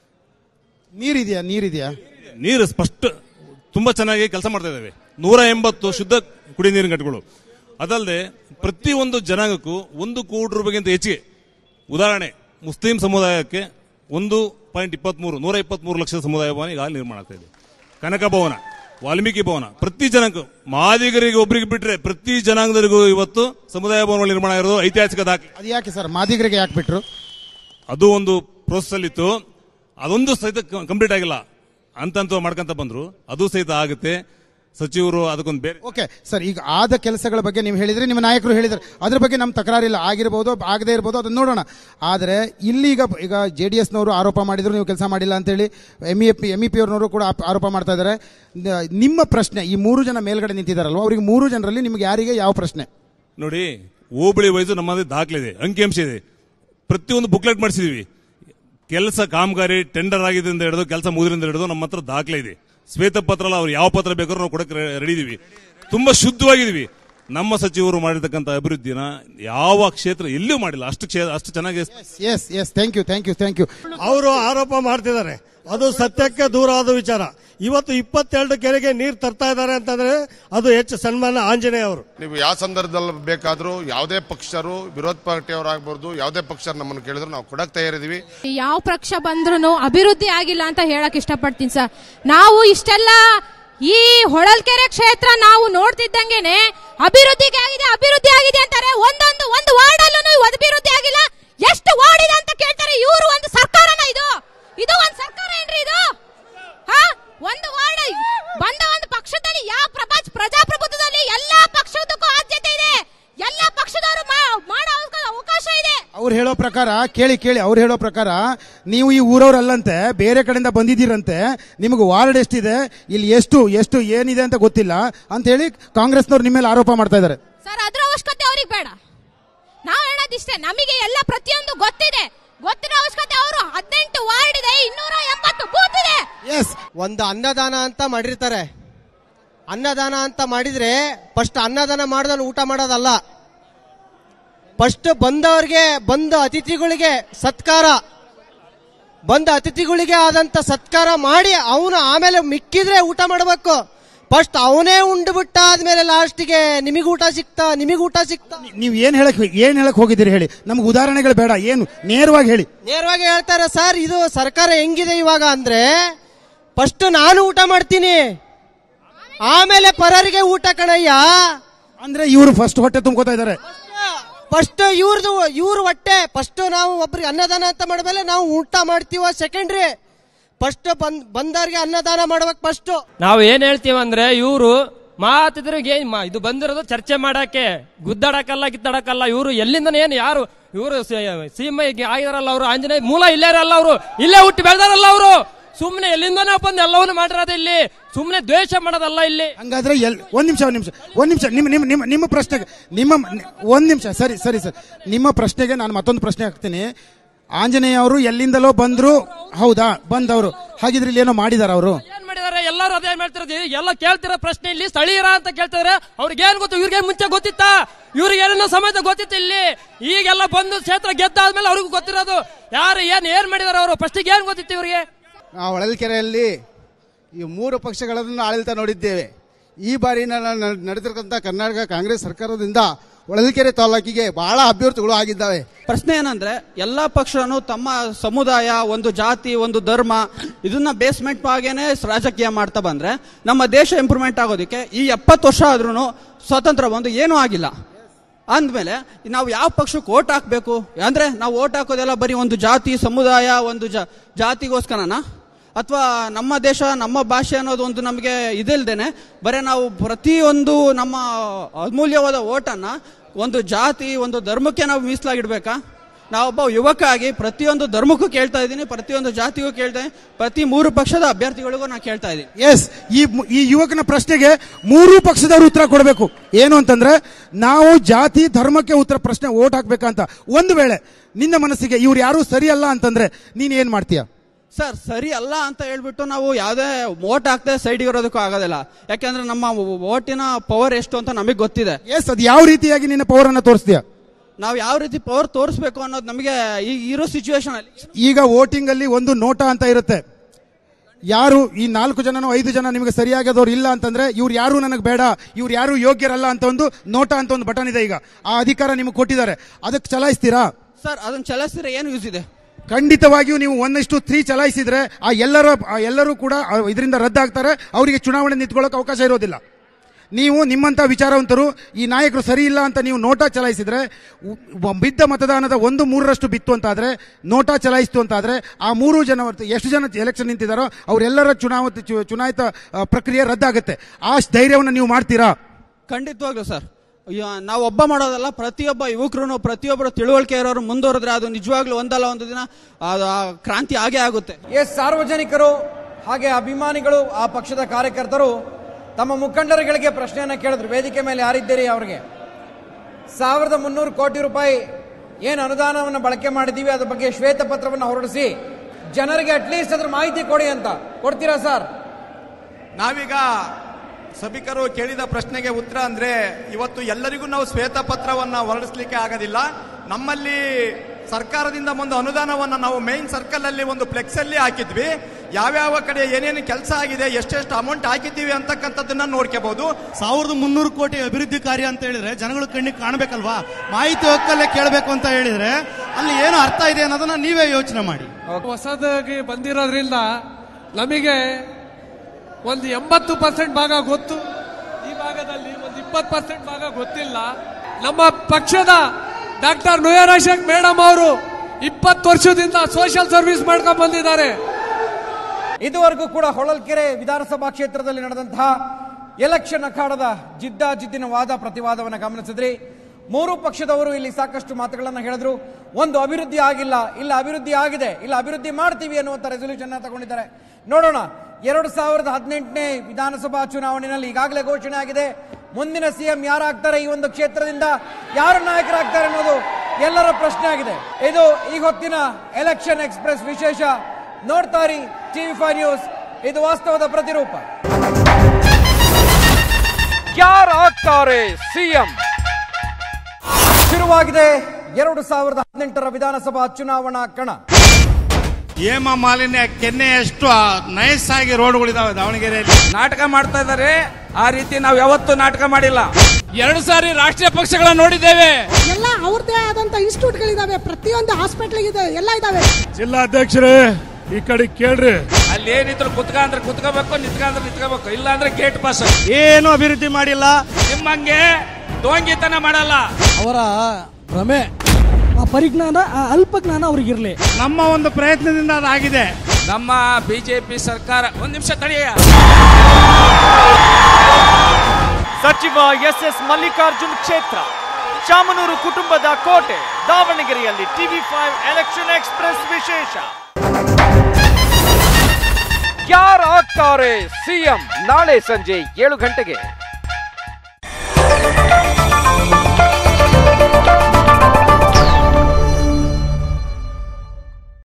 ನೀರಿದೆಯಾ ನೀರಿದೆಯಾ ನೀರು ಸ್ಪಷ್ಟ ತುಂಬಾ ಚೆನ್ನಾಗಿ ಕೆಲಸ ಮಾಡ್ತಾ ಇದ್ದಾವೆ ನೂರ ಎಂಬತ್ತು ಶುದ್ಧ ಕುಡಿಯುವ ನೀರಿನ ಘಟಕಗಳು ಅದಲ್ಲದೆ ಪ್ರತಿಯೊಂದು ಜನಾಂಗಕ್ಕೂ ಒಂದು ಕೋಟಿ ರೂಪಾಯಿಗಿಂತ ಹೆಚ್ಚಿಗೆ ಉದಾಹರಣೆ ಮುಸ್ಲಿಂ ಸಮುದಾಯಕ್ಕೆ ಒಂದು ಪಾಯಿಂಟ್ ಇಪ್ಪತ್ಮೂರು ನೂರ ಇಪ್ಪತ್ಮೂರು ಲಕ್ಷದ ಸಮುದಾಯ ಭವನ ಈಗಾಗಲೇ ನಿರ್ಮಾಣ ಆಗ್ತಾ ಇದೆ ಕನಕ ಭವನ ವಾಲ್ಮೀಕಿ ಭವನ ಪ್ರತಿ ಜನಾಂಗ ಮಾದಿಗರಿಗೆ ಒಬ್ಬರಿಗೆ ಬಿಟ್ರೆ ಪ್ರತಿ ಜನಾಂಗದರಿಗೂ ಇವತ್ತು ಸಮುದಾಯ ಭವನಗಳು ನಿರ್ಮಾಣ ಆಗಿರೋದು ಐತಿಹಾಸಿಕ ದಾಖಲೆ ಅದು ಯಾಕೆ ಸರ್ ಮಾದಿಗರಿಗೆ ಯಾಕೆ ಬಿಟ್ರು ಅದು ಒಂದು ಪ್ರೋಸೆಸ್ ಅಲ್ಲಿತ್ತು ಅದೊಂದು ಸಹಿತ ಕಂಪ್ಲೀಟ್ ಆಗಿಲ್ಲ ಅಂತಂತ ಮಾಡ್ಕೊಂತ ಬಂದ್ರು ಅದು ಸಹಿತ ಆಗುತ್ತೆ ಸಚಿವರು ಅದಕ್ಕೊಂದು ಬೇರೆ ಓಕೆ ಸರ್ ಈಗ ಆದ ಕೆಲಸಗಳ ಬಗ್ಗೆ ನೀವು ಹೇಳಿದ್ರೆ ನಿಮ್ಮ ನಾಯಕರು ಹೇಳಿದ್ರೆ ಅದ್ರ ಬಗ್ಗೆ ನಮ್ಮ ತಕರಾರಿಲ್ಲ ಆಗಿರ್ಬೋದು ಆಗದೇ ಇರ್ಬೋದು ಅದನ್ನ ನೋಡೋಣ ಆದರೆ ಇಲ್ಲಿ ಈಗ ಈಗ ಜೆ ಡಿ ಎಸ್ನವರು ಆರೋಪ ಮಾಡಿದ್ರು ನೀವು ಕೆಲಸ ಮಾಡಿಲ್ಲ ಅಂತೇಳಿ M E P M E P ಅವ್ರನ್ನವರು ಕೂಡ ಆಪ್- ಆರೋಪ ಮಾಡ್ತಾ ಇದ್ದಾರೆ ನ- ನಿಮ್ಮ ಪ್ರಶ್ನೆ ಈ ಮೂರು ಜನ ಮೇಲ್ಗಡೆ ನಿಂತಿದ್ದಾರಲ್ವ ಅವರಿಗೆ ಮೂರು ಜನರಲ್ಲಿ ನಿಮ್ಗೆ ಯಾರಿಗೆ ಯಾವ ಪ್ರಶ್ನೆ ನೋಡಿ ಹೋಬಳಿ ವೈಸು ನಮ್ಮಲ್ಲಿ ದಾಖಲೆ ಇದೆ ಅಂಕಿಅಂಶ ಇದೆ ಪ್ರತಿಯೊಂದು ಬುಕ್ಲೆಟ್ ಮಾಡಿಸಿದೀವಿ ಕೆಲಸ ಕಾಮಗಾರಿ ಟೆಂಡರ್ ಆಗಿದ್ದರಿಂದ ಹಿಡಿದು ಕೆಲಸ ಮುಗಿದ್ರಿಂದ ಹಿಡಿದು ನಮ್ಮ ಹತ್ರ ದಾಖಲೆ ಇದೆ ಶ್ವೇತ ಪತ್ರ ಅಲ್ಲ ಅವ್ರು ಯಾವ ಪತ್ರ ಬೇಕಾದ್ರೂ ನಾವು ಕೊಡಕ್ಕೆ ರೆಡಿ ಇದೀವಿ ತುಂಬಾ ಶುದ್ಧವಾಗಿದ್ದೀವಿ ನಮ್ಮ ಸಚಿವರು ಮಾಡಿರ್ತಕ್ಕಂಥ ಅಭಿವೃದ್ಧಿನ ಯಾವ ಕ್ಷೇತ್ರ ಎಲ್ಲಿಯೂ ಮಾಡಿಲ್ಲ ಅಷ್ಟು ಕ್ಷೇತ್ರ ಅಷ್ಟು ಚೆನ್ನಾಗಿ yes yes thank you thank you thank you ಅವರು ಆರೋಪ ಮಾಡ್ತಿದ್ದಾರೆ ಅದು ಸತ್ಯಕ್ಕೆ ದೂರ ಆದ ವಿಚಾರ ಇವತ್ತು ಇಪ್ಪತ್ತೆರಡು ಕೆರೆಗೆ ನೀರು ತರ್ತಾ ಇದ್ದಾರೆ ಅಂತಂದ್ರೆ ಅದು ಹೆಚ್ಚು ಸನ್ಮಾನ ಆಂಜನೇಯ ಅವರು ನೀವು ಯಾವ ಸಂದರ್ಭದಲ್ಲಿ ಬೇಕಾದರೂ ಯಾವುದೇ ಪಕ್ಷರು ವಿರೋಧ ಪಾರ್ಟಿಯವರಾಗಬಹುದು ಯಾವುದೇ ಪಕ್ಷ ನಮ್ಮನ್ನು ಕೇಳಿದ್ರು ನಾವು ಕೊಡಕ್ ತಯಾರಿದೀವಿ ಯಾವ ಪಕ್ಷ ಬಂದ್ರು ಅಭಿವೃದ್ಧಿ ಆಗಿಲ್ಲ ಅಂತ ಹೇಳಕ್ ಇಷ್ಟಪಡ್ತೀನಿ ಸರ್ ನಾವು ಇಷ್ಟೆಲ್ಲ ಈ ಹೊಳಲ್ಕೆರೆ ಕ್ಷೇತ್ರ ನಾವು ನೋಡ್ತಿದ್ದಂಗೆನೆ ಅಭಿವೃದ್ಧಿಗೆ ಆಗಿದೆ ಅಭಿವೃದ್ಧಿ ಆಗಿದೆ ಅಂತಾರೆ ಒಂದೊಂದು ಒಂದು ವಾರ್ಡ್ ಅಲ್ಲೂ ಅಭಿವೃದ್ಧಿ ಆಗಿಲ್ಲ ಎಷ್ಟು ವಾರ್ಡ್ ಇದೆ ಅಂತ ಕೇಳ್ತಾರೆ ಇವರು ಒಂದು ಸರ್ಕಾರನ ಇದು ಇದು ಒಂದು ಸರ್ಕಾರ ಏನ್ರಿ ಇದು ಹಾ ಒಂದು ವಾರ್ಡ್ ಬಂದ ಒಂದು ಪಕ್ಷದಲ್ಲಿ ಯಾವ ಪ್ರಪಂಚ ಪ್ರಜಾಪ್ರಭುತ್ವದಲ್ಲಿ ಎಲ್ಲಾ ಪಕ್ಷದಕ್ಕೂ ಆದ್ಯತೆ ಇದೆ ಎಲ್ಲಾ ಪಕ್ಷದವರು ಮಾ- ಮಾಡೋ ಅವಕ- ಅವಕಾಶ ಇದೆ ಅವ್ರು ಹೇಳೋ ಪ್ರಕಾರ ಕೇಳಿ ಕೇಳಿ ಅವ್ರು ಹೇಳೋ ಪ್ರಕಾರ ನೀವು ಈ ಊರವ್ರಲ್ಲಂತೆ ಬೇರೆ ಕಡೆಯಿಂದ ಬಂದಿದ್ದೀರಂತೆ ನಿಮಗೆ ವಾರ್ಡ್ ಎಷ್ಟಿದೆ ಇಲ್ಲಿ ಎಷ್ಟು ಎಷ್ಟು ಏನಿದೆ ಅಂತ ಗೊತ್ತಿಲ್ಲ ಅಂತ ಹೇಳಿ ಕಾಂಗ್ರೆಸ್ನವ್ರು ನಿಮ್ಮ ಮೇಲೆ ಆರೋಪ ಮಾಡ್ತಾ ಇದ್ದಾರೆ ಸರ್ ಅದ್ರ ಅವಶ್ಯಕತೆ ಅವ್ರಿಗೆ ಬೇಡ ನಾವು ಹೇಳೋದಿಷ್ಟೇ ನಮಗೆ ಎಲ್ಲ ಪ್ರತಿಯೊಂದು ಗೊತ್ತಿದೆ ಗೊತ್ತಿರೋ ಅವಶ್ಯಕತೆ ಅವರು ಹದಿನೆಂಟು ವಾರ್ಡ್ ಇದೆ ಇನ್ನೂರ ಎಂಬತ್ತು ಬೂತ್ ಇದೆ ಎಸ್ ಒಂದು ಅನ್ನದಾನ ಅಂತ ಮಾಡಿರ್ತಾರೆ ಅನ್ನದಾನ ಅಂತ ಮಾಡಿದ್ರೆ ಫಸ್ಟ್ ಅನ್ನದಾನ ಮಾಡಿದವನು ಊಟ ಮಾಡೋದಲ್ಲ ಫಸ್ಟ್ ಬಂದವರಿಗೆ ಬಂದ ಅತಿಥಿಗಳಿಗೆ ಸತ್ಕಾರ ಬಂದ ಅತಿಥಿಗಳಿಗೆ ಆದಂತ ಸತ್ಕಾರ ಮಾಡಿ ಅವನು ಆಮೇಲೆ ಮಿಕ್ಕಿದ್ರೆ ಊಟ ಮಾಡಬೇಕು ಫಸ್ಟ್ ಅವನೇ ಉಂಡು ಬಿಟ್ಟ ಆದ್ಮೇಲೆ ಲಾಸ್ಟಿಗೆ ನಿಮಗೆ ಊಟ ಸಿಕ್ತಾ ನಿಮಗೆ ಊಟ ಸಿಕ್ತಾ ನೀವು ಏನ್ ಹೇಳಕ್ ಏನ್ ಹೇಳಕ್ ಹೋಗಿದ್ದೀರಿ ಹೇಳಿ ನಮ್ಗೆ ಉದಾಹರಣೆಗಳು ಬೇಡ ಏನು ನೇರವಾಗಿ ಹೇಳಿ ನೇರವಾಗಿ ಹೇಳ್ತಾರೆ ಸರ್ ಇದು ಸರ್ಕಾರ ಹೆಂಗಿದೆ ಇವಾಗ ಅಂದ್ರೆ ಫಸ್ಟ್ ನಾನು ಊಟ ಮಾಡ್ತೀನಿ ಆಮೇಲೆ ಪರರಿಗೆ ಊಟ ಕಣಯ್ಯ ಅಂದ್ರೆ ಇವರು ಫಸ್ಟ್ ಹೊಟ್ಟೆ ತುಂಬ್ಕೋತಾ ಇದ್ದಾರೆ ಫಸ್ಟ್ ಇವ್ರದು ಇವ್ರ ಹೊಟ್ಟೆ ಫಸ್ಟ್ ನಾವು ಒಬ್ರಿಗೆ ಅನ್ನದಾನ ಅಂತ ಮಾಡ್ಮೇಲೆ ನಾವು ಊಟ ಮಾಡ್ತೀವ ಸೆಕೆಂಡ್ರಿ ಫಸ್ಟ್ ಬಂದ್ ಬಂದವ್ರಿಗೆ ಅನ್ನದಾನ ಮಾಡ್ಬೇಕು ಫಸ್ಟ್ ನಾವು ಏನ್ ಹೇಳ್ತೀವಿ ಅಂದ್ರೆ ಇವರು ಮಾತಿದ್ರಿಗೆ ಏನ್ ಮಾ- ಇದು ಬಂದಿರೋದು ಚರ್ಚೆ ಮಾಡಕ್ಕೆ ಗುದ್ದಾಡಕ್ಕಲ್ಲ ಗಿದ್ದಾಡಕ್ಕಲ್ಲ ಇವರು ಎಲ್ಲಿಂದ ಏನು ಯಾರು ಇವರು ಸಿಎಂ ಆಗಿದಾರಲ್ಲ ಅವರು ಆಂಜನೇಯ ಮೂಲ ಇಲ್ಲೇ ಇರಲ್ಲ ಅವರು ಇಲ್ಲೇ ಹುಟ್ಟಿ ಬೆಳೆದಾರಲ್ಲ ಅವರು ಸುಮ್ನೆ ಎಲ್ಲಿಂದನೋ ಬಂದು ಎಲ್ಲವನ್ನು ಮಾಡಿರೋದು ಇಲ್ಲಿ ಸುಮ್ನೆ ದ್ವೇಷ ಮಾಡೋದಲ್ಲ ಇಲ್ಲಿ ಹಂಗಾದ್ರೆ ಎಲ್ ಒಂದ್ ನಿಮಿಷ ಒಂದ್ ನಿಮಿಷ ಒಂದ್ ನಿಮಿಷ ನಿಮ್ಮ ನಿಮ್ಮ ನಿಮ್ಮ ನಿಮ್ಮ ಪ್ರಶ್ನೆಗೆ ನಿಮ್ಮ ಒಂದ್ ನಿಮಿಷ ಸರಿ ಸರಿ ಸರ್ ನಿಮ್ಮ ಪ್ರಶ್ನೆಗೆ ನಾನು ಮತ್ತೊಂದು ಪ್ರಶ್ನೆ ಹಾಕ್ತೀನಿ ಆಂಜನೇಯ ಅವರು ಎಲ್ಲಿಂದಲೋ ಬಂದ್ರು ಹೌದಾ ಬಂದವರು ಹಾಗಿದ್ರೆ ಇಲ್ಲಿ ಏನೋ ಮಾಡಿದಾರ ಅವರು ಏನ್ ಮಾಡಿದಾರೆ ಎಲ್ಲರೂ ಅದೇ ಮಾಡ್ತಿರೋದು ಎಲ್ಲ ಕೇಳ್ತಿರೋ ಪ್ರಶ್ನೆ ಇಲ್ಲಿ ಸ್ಥಳೀಯರ ಅಂತ ಕೇಳ್ತಿದ್ರೆ ಅವ್ರಿಗೆ ಏನ್ ಗೊತ್ತು ಇವ್ರಿಗೆ ಮುಂಚೆ ಗೊತ್ತಿತ್ತಾ ಇವ್ರಿಗೆ ಏನೋ ಸಮೇತ ಗೊತ್ತಿತ್ತು ಇಲ್ಲಿ ಈಗೆಲ್ಲ ಬಂದು ಕ್ಷೇತ್ರ ಗೆದ್ದಾದ್ಮೇಲೆ ಅವ್ರಿಗೂ ಗೊತ್ತಿರೋದು ಯಾರು ಏನ್ ಏನ್ ಮಾಡಿದಾರೆ ಅವರು ಫಸ್ಟಿಗೆ ಏನ್ ಗೊತ್ತಿತ್ತು ಇವ್ರಿಗೆ ನಾವು ಹೊಳಲ್ಕೆರೆಯಲ್ಲಿ ಈ ಮೂರು ಪಕ್ಷಗಳನ್ನು ಆಡಳಿತ ನೋಡಿದ್ದೇವೆ ಈ ಬಾರಿ ನಡೆದಿರತಕ್ಕಂಥ ಕರ್ನಾಟಕ ಕಾಂಗ್ರೆಸ್ ಸರ್ಕಾರದಿಂದ ಹೊಳಲ್ಕೆರೆ ತಾಲೂಕಿಗೆ ಬಹಳ ಅಭ್ಯರ್ಥಿಗಳು ಆಗಿದ್ದಾವೆ ಪ್ರಶ್ನೆ ಏನಂದ್ರೆ ಎಲ್ಲಾ ಪಕ್ಷನು ತಮ್ಮ ಸಮುದಾಯ ಒಂದು ಜಾತಿ ಒಂದು ಧರ್ಮ ಇದನ್ನ ಬೇಸ್ಮೆಂಟ್ ಆಗೇನೆ ರಾಜಕೀಯ ಮಾಡ್ತಾ ಬಂದ್ರೆ ನಮ್ಮ ದೇಶ ಇಂಪ್ರೂವ್ಮೆಂಟ್ ಆಗೋದಕ್ಕೆ ಈ ಎಪ್ಪತ್ತು ವರ್ಷ ಆದ್ರೂ ಸ್ವಾತಂತ್ರ್ಯ ಬಂದು ಏನೂ ಆಗಿಲ್ಲ ಅಂದಮೇಲೆ ನಾವು ಯಾವ ಪಕ್ಷಕ್ಕೆ ಓಟ್ ಹಾಕಬೇಕು ಅಂದ್ರೆ ನಾವು ಓಟ್ ಹಾಕೋದೆಲ್ಲ ಬರೀ ಒಂದು ಜಾತಿ ಸಮುದಾಯ ಒಂದು ಜಾ ಜಾತಿಗೋಸ್ಕರನಾ ಅಥವಾ ನಮ್ಮ ದೇಶ ನಮ್ಮ ಭಾಷೆ ಅನ್ನೋದು ಒಂದು ನಮಗೆ ಇದಿಲ್ದೇನೆ ಬರೀ ನಾವು ಪ್ರತಿಯೊಂದು ನಮ್ಮ ಅಮೂಲ್ಯವಾದ ಓಟನ್ನ ಒಂದು ಜಾತಿ ಒಂದು ಧರ್ಮಕ್ಕೆ ನಾವು ಮೀಸಲಾಗಿಡ್ಬೇಕಾ ನಾವೊಬ್ಬ ಯುವಕ ಆಗಿ ಪ್ರತಿಯೊಂದು ಧರ್ಮಕ್ಕೂ ಕೇಳ್ತಾ ಇದ್ದೀನಿ ಪ್ರತಿಯೊಂದು ಜಾತಿಗೂ ಕೇಳ್ತಾ ಇದ್ದೀನಿ ಪ್ರತಿ ಮೂರು ಪಕ್ಷದ ಅಭ್ಯರ್ಥಿಗಳಿಗೂ ನಾನು ಕೇಳ್ತಾ ಇದ್ದೀನಿ ಎಸ್ ಈ ಈ ಯುವಕನ ಪ್ರಶ್ನೆಗೆ ಮೂರೂ ಪಕ್ಷದವರು ಉತ್ತರ ಕೊಡಬೇಕು ಏನು ಅಂತಂದ್ರೆ ನಾವು ಜಾತಿ ಧರ್ಮಕ್ಕೆ ಉತ್ತರ ಪ್ರಶ್ನೆ ಓಟ್ ಹಾಕ್ಬೇಕಂತ ಒಂದು ವೇಳೆ ನಿನ್ನ ಮನಸ್ಸಿಗೆ ಇವ್ರು ಯಾರು ಸರಿಯಲ್ಲ ಅಂತಂದ್ರೆ ನೀನ್ ಏನ್ ಮಾಡ್ತೀಯ ಸರ್ ಸರಿ ಅಲ್ಲ ಅಂತ ಹೇಳ್ಬಿಟ್ಟು ನಾವು ಯಾವುದೇ ಓಟ್ ಹಾಕ್ದೆ ಸೈಡ್ ಇರೋದಕ್ಕೂ ಆಗೋದಿಲ್ಲ ಯಾಕೆಂದ್ರೆ ನಮ್ಮ ಓಟಿನ ಪವರ್ ಎಷ್ಟು ಅಂತ ನಮಗೆ ಗೊತ್ತಿದೆ ಎಸ್ ಅದು ಯಾವ ರೀತಿಯಾಗಿ ನಿನ್ನ ಪವರ್ ಅನ್ನ ತೋರಿಸ್ತೀಯ ನಾವು ಯಾವ ರೀತಿ ಪವರ್ ತೋರಿಸ್ಬೇಕು ಅನ್ನೋದು ನಮಗೆ ಈ ಇರೋ ಸಿಚುವೇಶನ್ ಅಲ್ಲಿ ಈಗ ವೋಟಿಂಗ್ ಅಲ್ಲಿ ಒಂದು ನೋಟ ಅಂತ ಇರುತ್ತೆ ಯಾರು ಈ ನಾಲ್ಕು ಜನನೋ ಐದು ಜನ ನಿಮಗೆ ಸರಿಯಾಗದವ್ರು ಇಲ್ಲ ಅಂತಂದ್ರೆ ಇವ್ರು ಯಾರು ನನಗೆ ಬೇಡ ಇವ್ರು ಯಾರು ಯೋಗ್ಯರಲ್ಲ ಅಂತ ಒಂದು ನೋಟ ಅಂತ ಒಂದು ಬಟನ್ ಇದೆ ಈಗ ಆ ಅಧಿಕಾರ ನಿಮಗೆ ಕೊಟ್ಟಿದ್ದಾರೆ ಅದಕ್ಕೆ ಚಲಾಯಿಸ್ತೀರಾ ಸರ್ ಅದನ್ನ ಚಲಾಯಿಸಿದ್ರೆ ಏನು ಯೂಸ್ ಇದೆ ಖಂಡಿತವಾಗಿಯೂ ನೀವು ಒಂದಷ್ಟು ತ್ರೀ ಚಲಾಯಿಸಿದ್ರೆ ಆ ಎಲ್ಲರ ಆ ಎಲ್ಲರೂ ಕೂಡ ಇದರಿಂದ ರದ್ದಾಗ್ತಾರೆ ಅವರಿಗೆ ಚುನಾವಣೆ ನಿಂತ್ಕೊಳ್ಳೋಕೆ ಅವಕಾಶ ಇರೋದಿಲ್ಲ ನೀವು ನಿಮ್ಮಂತ ವಿಚಾರವಂತರು ಈ ನಾಯಕರು ಸರಿ ಇಲ್ಲ ಅಂತ ನೀವು ನೋಟಾ ಚಲಾಯಿಸಿದ್ರೆ ಉ- ಬಿದ್ದ ಮತದಾನದ ಒಂದು ಮೂರರಷ್ಟು ಬಿತ್ತು ಅಂತಾದ್ರೆ ನೋಟಾ ಚಲಾಯಿಸ್ತು ಅಂತಾದ್ರೆ ಆ ಮೂರು ಜನ ಹೊರ್ತು ಎಷ್ಟು ಜನ ಎಲೆಕ್ಷನ್ ನಿಂತಿದ್ದಾರೋ ಅವರೆಲ್ಲರ ಚುನಾವಣೆ ಚು- ಚುನಾಯಿತ ಆ, ಪ್ರಕ್ರಿಯೆ ರದ್ದಾಗುತ್ತೆ ಆ ಧೈರ್ಯವನ್ನು ನೀವು ಮಾಡ್ತೀರಾ ಖಂಡಿತವಾಗ್ಲೂ ಸರ್ ನಾವು ಒಬ್ಬ ಮಾಡೋದಲ್ಲ ಪ್ರತಿಯೊಬ್ಬ ಯುವಕರು ಪ್ರತಿಯೊಬ್ಬರು ತಿಳುವಳಿಕೆ ಇರೋರು ಮುಂದುವರೆದ್ರೆ ಅದು ನಿಜವಾಗ್ಲೂ ಒಂದಲ್ಲ ಒಂದು ದಿನ ಅದು ಆ ಕ್ರಾಂತಿ ಆಗೇ ಆಗುತ್ತೆ ಎಸ್ ಸಾರ್ವಜನಿಕರು ಹಾಗೆ ಅಭಿಮಾನಿಗಳು ಆ ಪಕ್ಷದ ಕಾರ್ಯಕರ್ತರು ತಮ್ಮ ಮುಖಂಡರುಗಳಿಗೆ ಪ್ರಶ್ನೆಯನ್ನ ಕೇಳಿದ್ರು ವೇದಿಕೆ ಮೇಲೆ ಯಾರಿದ್ದೀರಿ ಅವರಿಗೆ ಸಾವಿರದ ಮುನ್ನೂರು ಕೋಟಿ ರೂಪಾಯಿ ಏನು ಅನುದಾನವನ್ನು ಬಳಕೆ ಮಾಡಿದ್ದೀವಿ ಅದ್ರ ಬಗ್ಗೆ ಶ್ವೇತಪತ್ರವನ್ನು ಹೊರಡಿಸಿ ಜನರಿಗೆ ಅಟ್ಲೀಸ್ಟ್ ಅದ್ರ ಮಾಹಿತಿ ಕೊಡಿ ಅಂತ ಕೊಡ್ತೀರಾ ಸರ್ ನಾವೀಗ ಸಭಿಕರು ಕೇಳಿದ ಪ್ರಶ್ನೆಗೆ ಉತ್ತರ ಅಂದ್ರೆ ಇವತ್ತು ಎಲ್ಲರಿಗೂ ನಾವು ಶ್ವೇತಪತ್ರವನ್ನ ಹೊರಡಿಸ್ಲಿಕ್ಕೆ ಆಗೋದಿಲ್ಲ ನಮ್ಮಲ್ಲಿ ಸರ್ಕಾರದಿಂದ ಒಂದು ಅನುದಾನವನ್ನ ನಾವು ಮೈನ್ ಸರ್ಕಲ್ ಅಲ್ಲಿ ಒಂದು ಫ್ಲೆಕ್ಸ್ ಅಲ್ಲಿ ಹಾಕಿದ್ವಿ ಯಾವ್ಯಾವ ಕಡೆ ಏನೇನು ಕೆಲಸ ಆಗಿದೆ ಎಷ್ಟೆಷ್ಟು ಅಮೌಂಟ್ ಹಾಕಿದ್ದೀವಿ ಅಂತಕ್ಕಂಥದ್ದನ್ನ ನೋಡ್ಕೋಬಹುದು ಸಾವಿರದ ಮುನ್ನೂರು ಕೋಟಿ ಅಭಿವೃದ್ಧಿ ಕಾರ್ಯ ಅಂತ ಹೇಳಿದ್ರೆ ಜನಗಳು ಕಣ್ಣಿಗೆ ಕಾಣಬೇಕಲ್ವಾ ಮಾಹಿತಿ ಹಕ್ಕಲ್ಲೇ ಕೇಳಬೇಕು ಅಂತ ಹೇಳಿದ್ರೆ ಅಲ್ಲಿ ಏನು ಅರ್ಥ ಇದೆ ಅನ್ನೋದನ್ನ ನೀವೇ ಯೋಚನೆ ಮಾಡಿ ಹೊಸದಾಗಿ ಬಂದಿರೋದ್ರಿಂದ ನಮಗೆ ಒಂದು ಎಂಬತ್ತು ಪರ್ಸೆಂಟ್ ಭಾಗ ಗೊತ್ತು ಈ ಭಾಗದಲ್ಲಿ ಒಂದು ಇಪ್ಪತ್ತು ಪರ್ಸೆಂಟ್ ಭಾಗ ಗೊತ್ತಿಲ್ಲ ನಮ್ಮ ಪಕ್ಷದ ಡಾಕ್ಟರ್ ನುಯರಾಶಕ್ ಮೇಡಮ್ ಅವರು ಇಪ್ಪತ್ತು ವರ್ಷದಿಂದ ಸೋಷಿಯಲ್ ಸರ್ವಿಸ್ ಮಾಡ್ಕೊಂಡು ಬಂದಿದ್ದಾರೆ ಇದುವರೆಗೂ ಕೂಡ ಹೊಳಲ್ಕೆರೆ ವಿಧಾನಸಭಾ ಕ್ಷೇತ್ರದಲ್ಲಿ ನಡೆದಂತಹ ಎಲೆಕ್ಷನ್ ಅಖಾಡದ ಜಿದ್ದಾಜಿದ್ದಿನ ವಾದ ಪ್ರತಿವಾದವನ್ನು ಗಮನಿಸಿದ್ರಿ ಮೂರು ಪಕ್ಷದವರು ಇಲ್ಲಿ ಸಾಕಷ್ಟು ಮಾತುಗಳನ್ನು ಹೇಳಿದ್ರು ಒಂದು ಅಭಿವೃದ್ಧಿ ಆಗಿಲ್ಲ ಇಲ್ಲ ಅಭಿವೃದ್ಧಿ ಆಗಿದೆ ಇಲ್ಲ ಅಭಿವೃದ್ಧಿ ಮಾಡ್ತೀವಿ ಅನ್ನುವಂಥ ರೆಸೊಲ್ಯೂಷನ್ ತಗೊಂಡಿದ್ದಾರೆ ನೋಡೋಣ ಎರಡು ಸಾವಿರದ ಹದಿನೆಂಟನೇ ವಿಧಾನಸಭಾ ಚುನಾವಣೆಯಲ್ಲಿ ಈಗಾಗಲೇ ಘೋಷಣೆ ಆಗಿದೆ ಮುಂದಿನ ಸಿಎಂ ಯಾರಾಗ್ತಾರೆ ಈ ಒಂದು ಕ್ಷೇತ್ರದಿಂದ ಯಾರು ನಾಯಕರಾಗ್ತಾರೆ ಅನ್ನೋದು ಎಲ್ಲರ ಪ್ರಶ್ನೆ ಆಗಿದೆ ಇದು ಈ ಹೊತ್ತಿನ ಎಲೆಕ್ಷನ್ ಎಕ್ಸ್ಪ್ರೆಸ್ ವಿಶೇಷ ನೋಡ್ತಾ ಇರಿ ಟಿವಿ ಫೈವ್ ನ್ಯೂಸ್ ಇದು ವಾಸ್ತವದ ಪ್ರತಿರೂಪ ಯಾರಾಗ್ತಾರೆ ಸಿಎಂ ಶುರುವಾಗಿದೆ ಎರಡು ಸಾವಿರದ ಹದಿನೆಂಟರ ವಿಧಾನಸಭಾ ಚುನಾವಣಾ ಕಣ ಹೇಮ ಮಾಲಿನ್ಯ ಕೆನ್ನೆ ಎಷ್ಟು ನೈಸ್ ಆಗಿ ರೋಡ್ಗಳಿದಾವೆ ದಾವಣಗೆರೆಯಲ್ಲಿ ನಾಟಕ ಮಾಡ್ತಾ ಇದ್ದಾರೆ ಆ ರೀತಿ ನಾವು ಯಾವತ್ತೂ ನಾಟಕ ಮಾಡಿಲ್ಲ ಎರಡು ಸಾರಿ ರಾಷ್ಟ್ರೀಯ ಪಕ್ಷಗಳನ್ನ ನೋಡಿದ್ದೇವೆ ಎಲ್ಲ ಅವ್ರದ್ದೇ ಆದಂತ ಇನ್ಸ್ಟಿಟ್ಯೂಟ್ಗಳಿದಾವೆ ಪ್ರತಿಯೊಂದು ಹಾಸ್ಪಿಟಲ್ ಇದೆ ಎಲ್ಲ ಇದಾವೆ ಜಿಲ್ಲಾಧ್ಯಕ್ಷರೇ ಈ ಕಡೆ ಕೇಳ್ರಿ ಅಲ್ಲಿ ಏನಿದ್ರು ಕುತ್ಕ ಅಂದ್ರೆ ಕುತ್ಕೋಬೇಕು ನಿತ್ಕ ಅಂದ್ರೆ ನಿತ್ಕೋಬೇಕು ಇಲ್ಲ ಅಂದ್ರೆ ಗೇಟ್ ಪಾಸ್ ಏನು ಅಭಿವೃದ್ಧಿ ಮಾಡಿಲ್ಲ ನಿಮ್ಮಂಗೆ ಡೋಂಗಿತನ ಮಾಡಲ್ಲ ಅವರ ಭ್ರಮೆ ಆ ಪರಿಜ್ಞಾನ ಆ ಅಲ್ಪ ಜ್ಞಾನ ಅವ್ರಿಗಿರ್ಲಿ ನಮ್ಮ ಒಂದು ಪ್ರಯತ್ನದಿಂದ ಅದಾಗಿದೆ ನಮ್ಮ ಬಿಜೆಪಿ ಸರ್ಕಾರ ಒಂದ್ ನಿಮಿಷ ತಡೆಯ ಸಚಿವ ಎಸ್ ಎಸ್ ಮಲ್ಲಿಕಾರ್ಜುನ್ ಕ್ಷೇತ್ರ ಶಾಮನೂರು ಕುಟುಂಬದ ಕೋಟೆ ದಾವಣಗೆರೆಯಲ್ಲಿ ಟಿವಿ ಫೈವ್ ಎಲೆಕ್ಷನ್ ಎಕ್ಸ್ಪ್ರೆಸ್ ವಿಶೇಷ ಯಾರಾಗ್ತಾರೆ ಸಿಎಂ ನಾಳೆ ಸಂಜೆ ಏಳು ಗಂಟೆಗೆ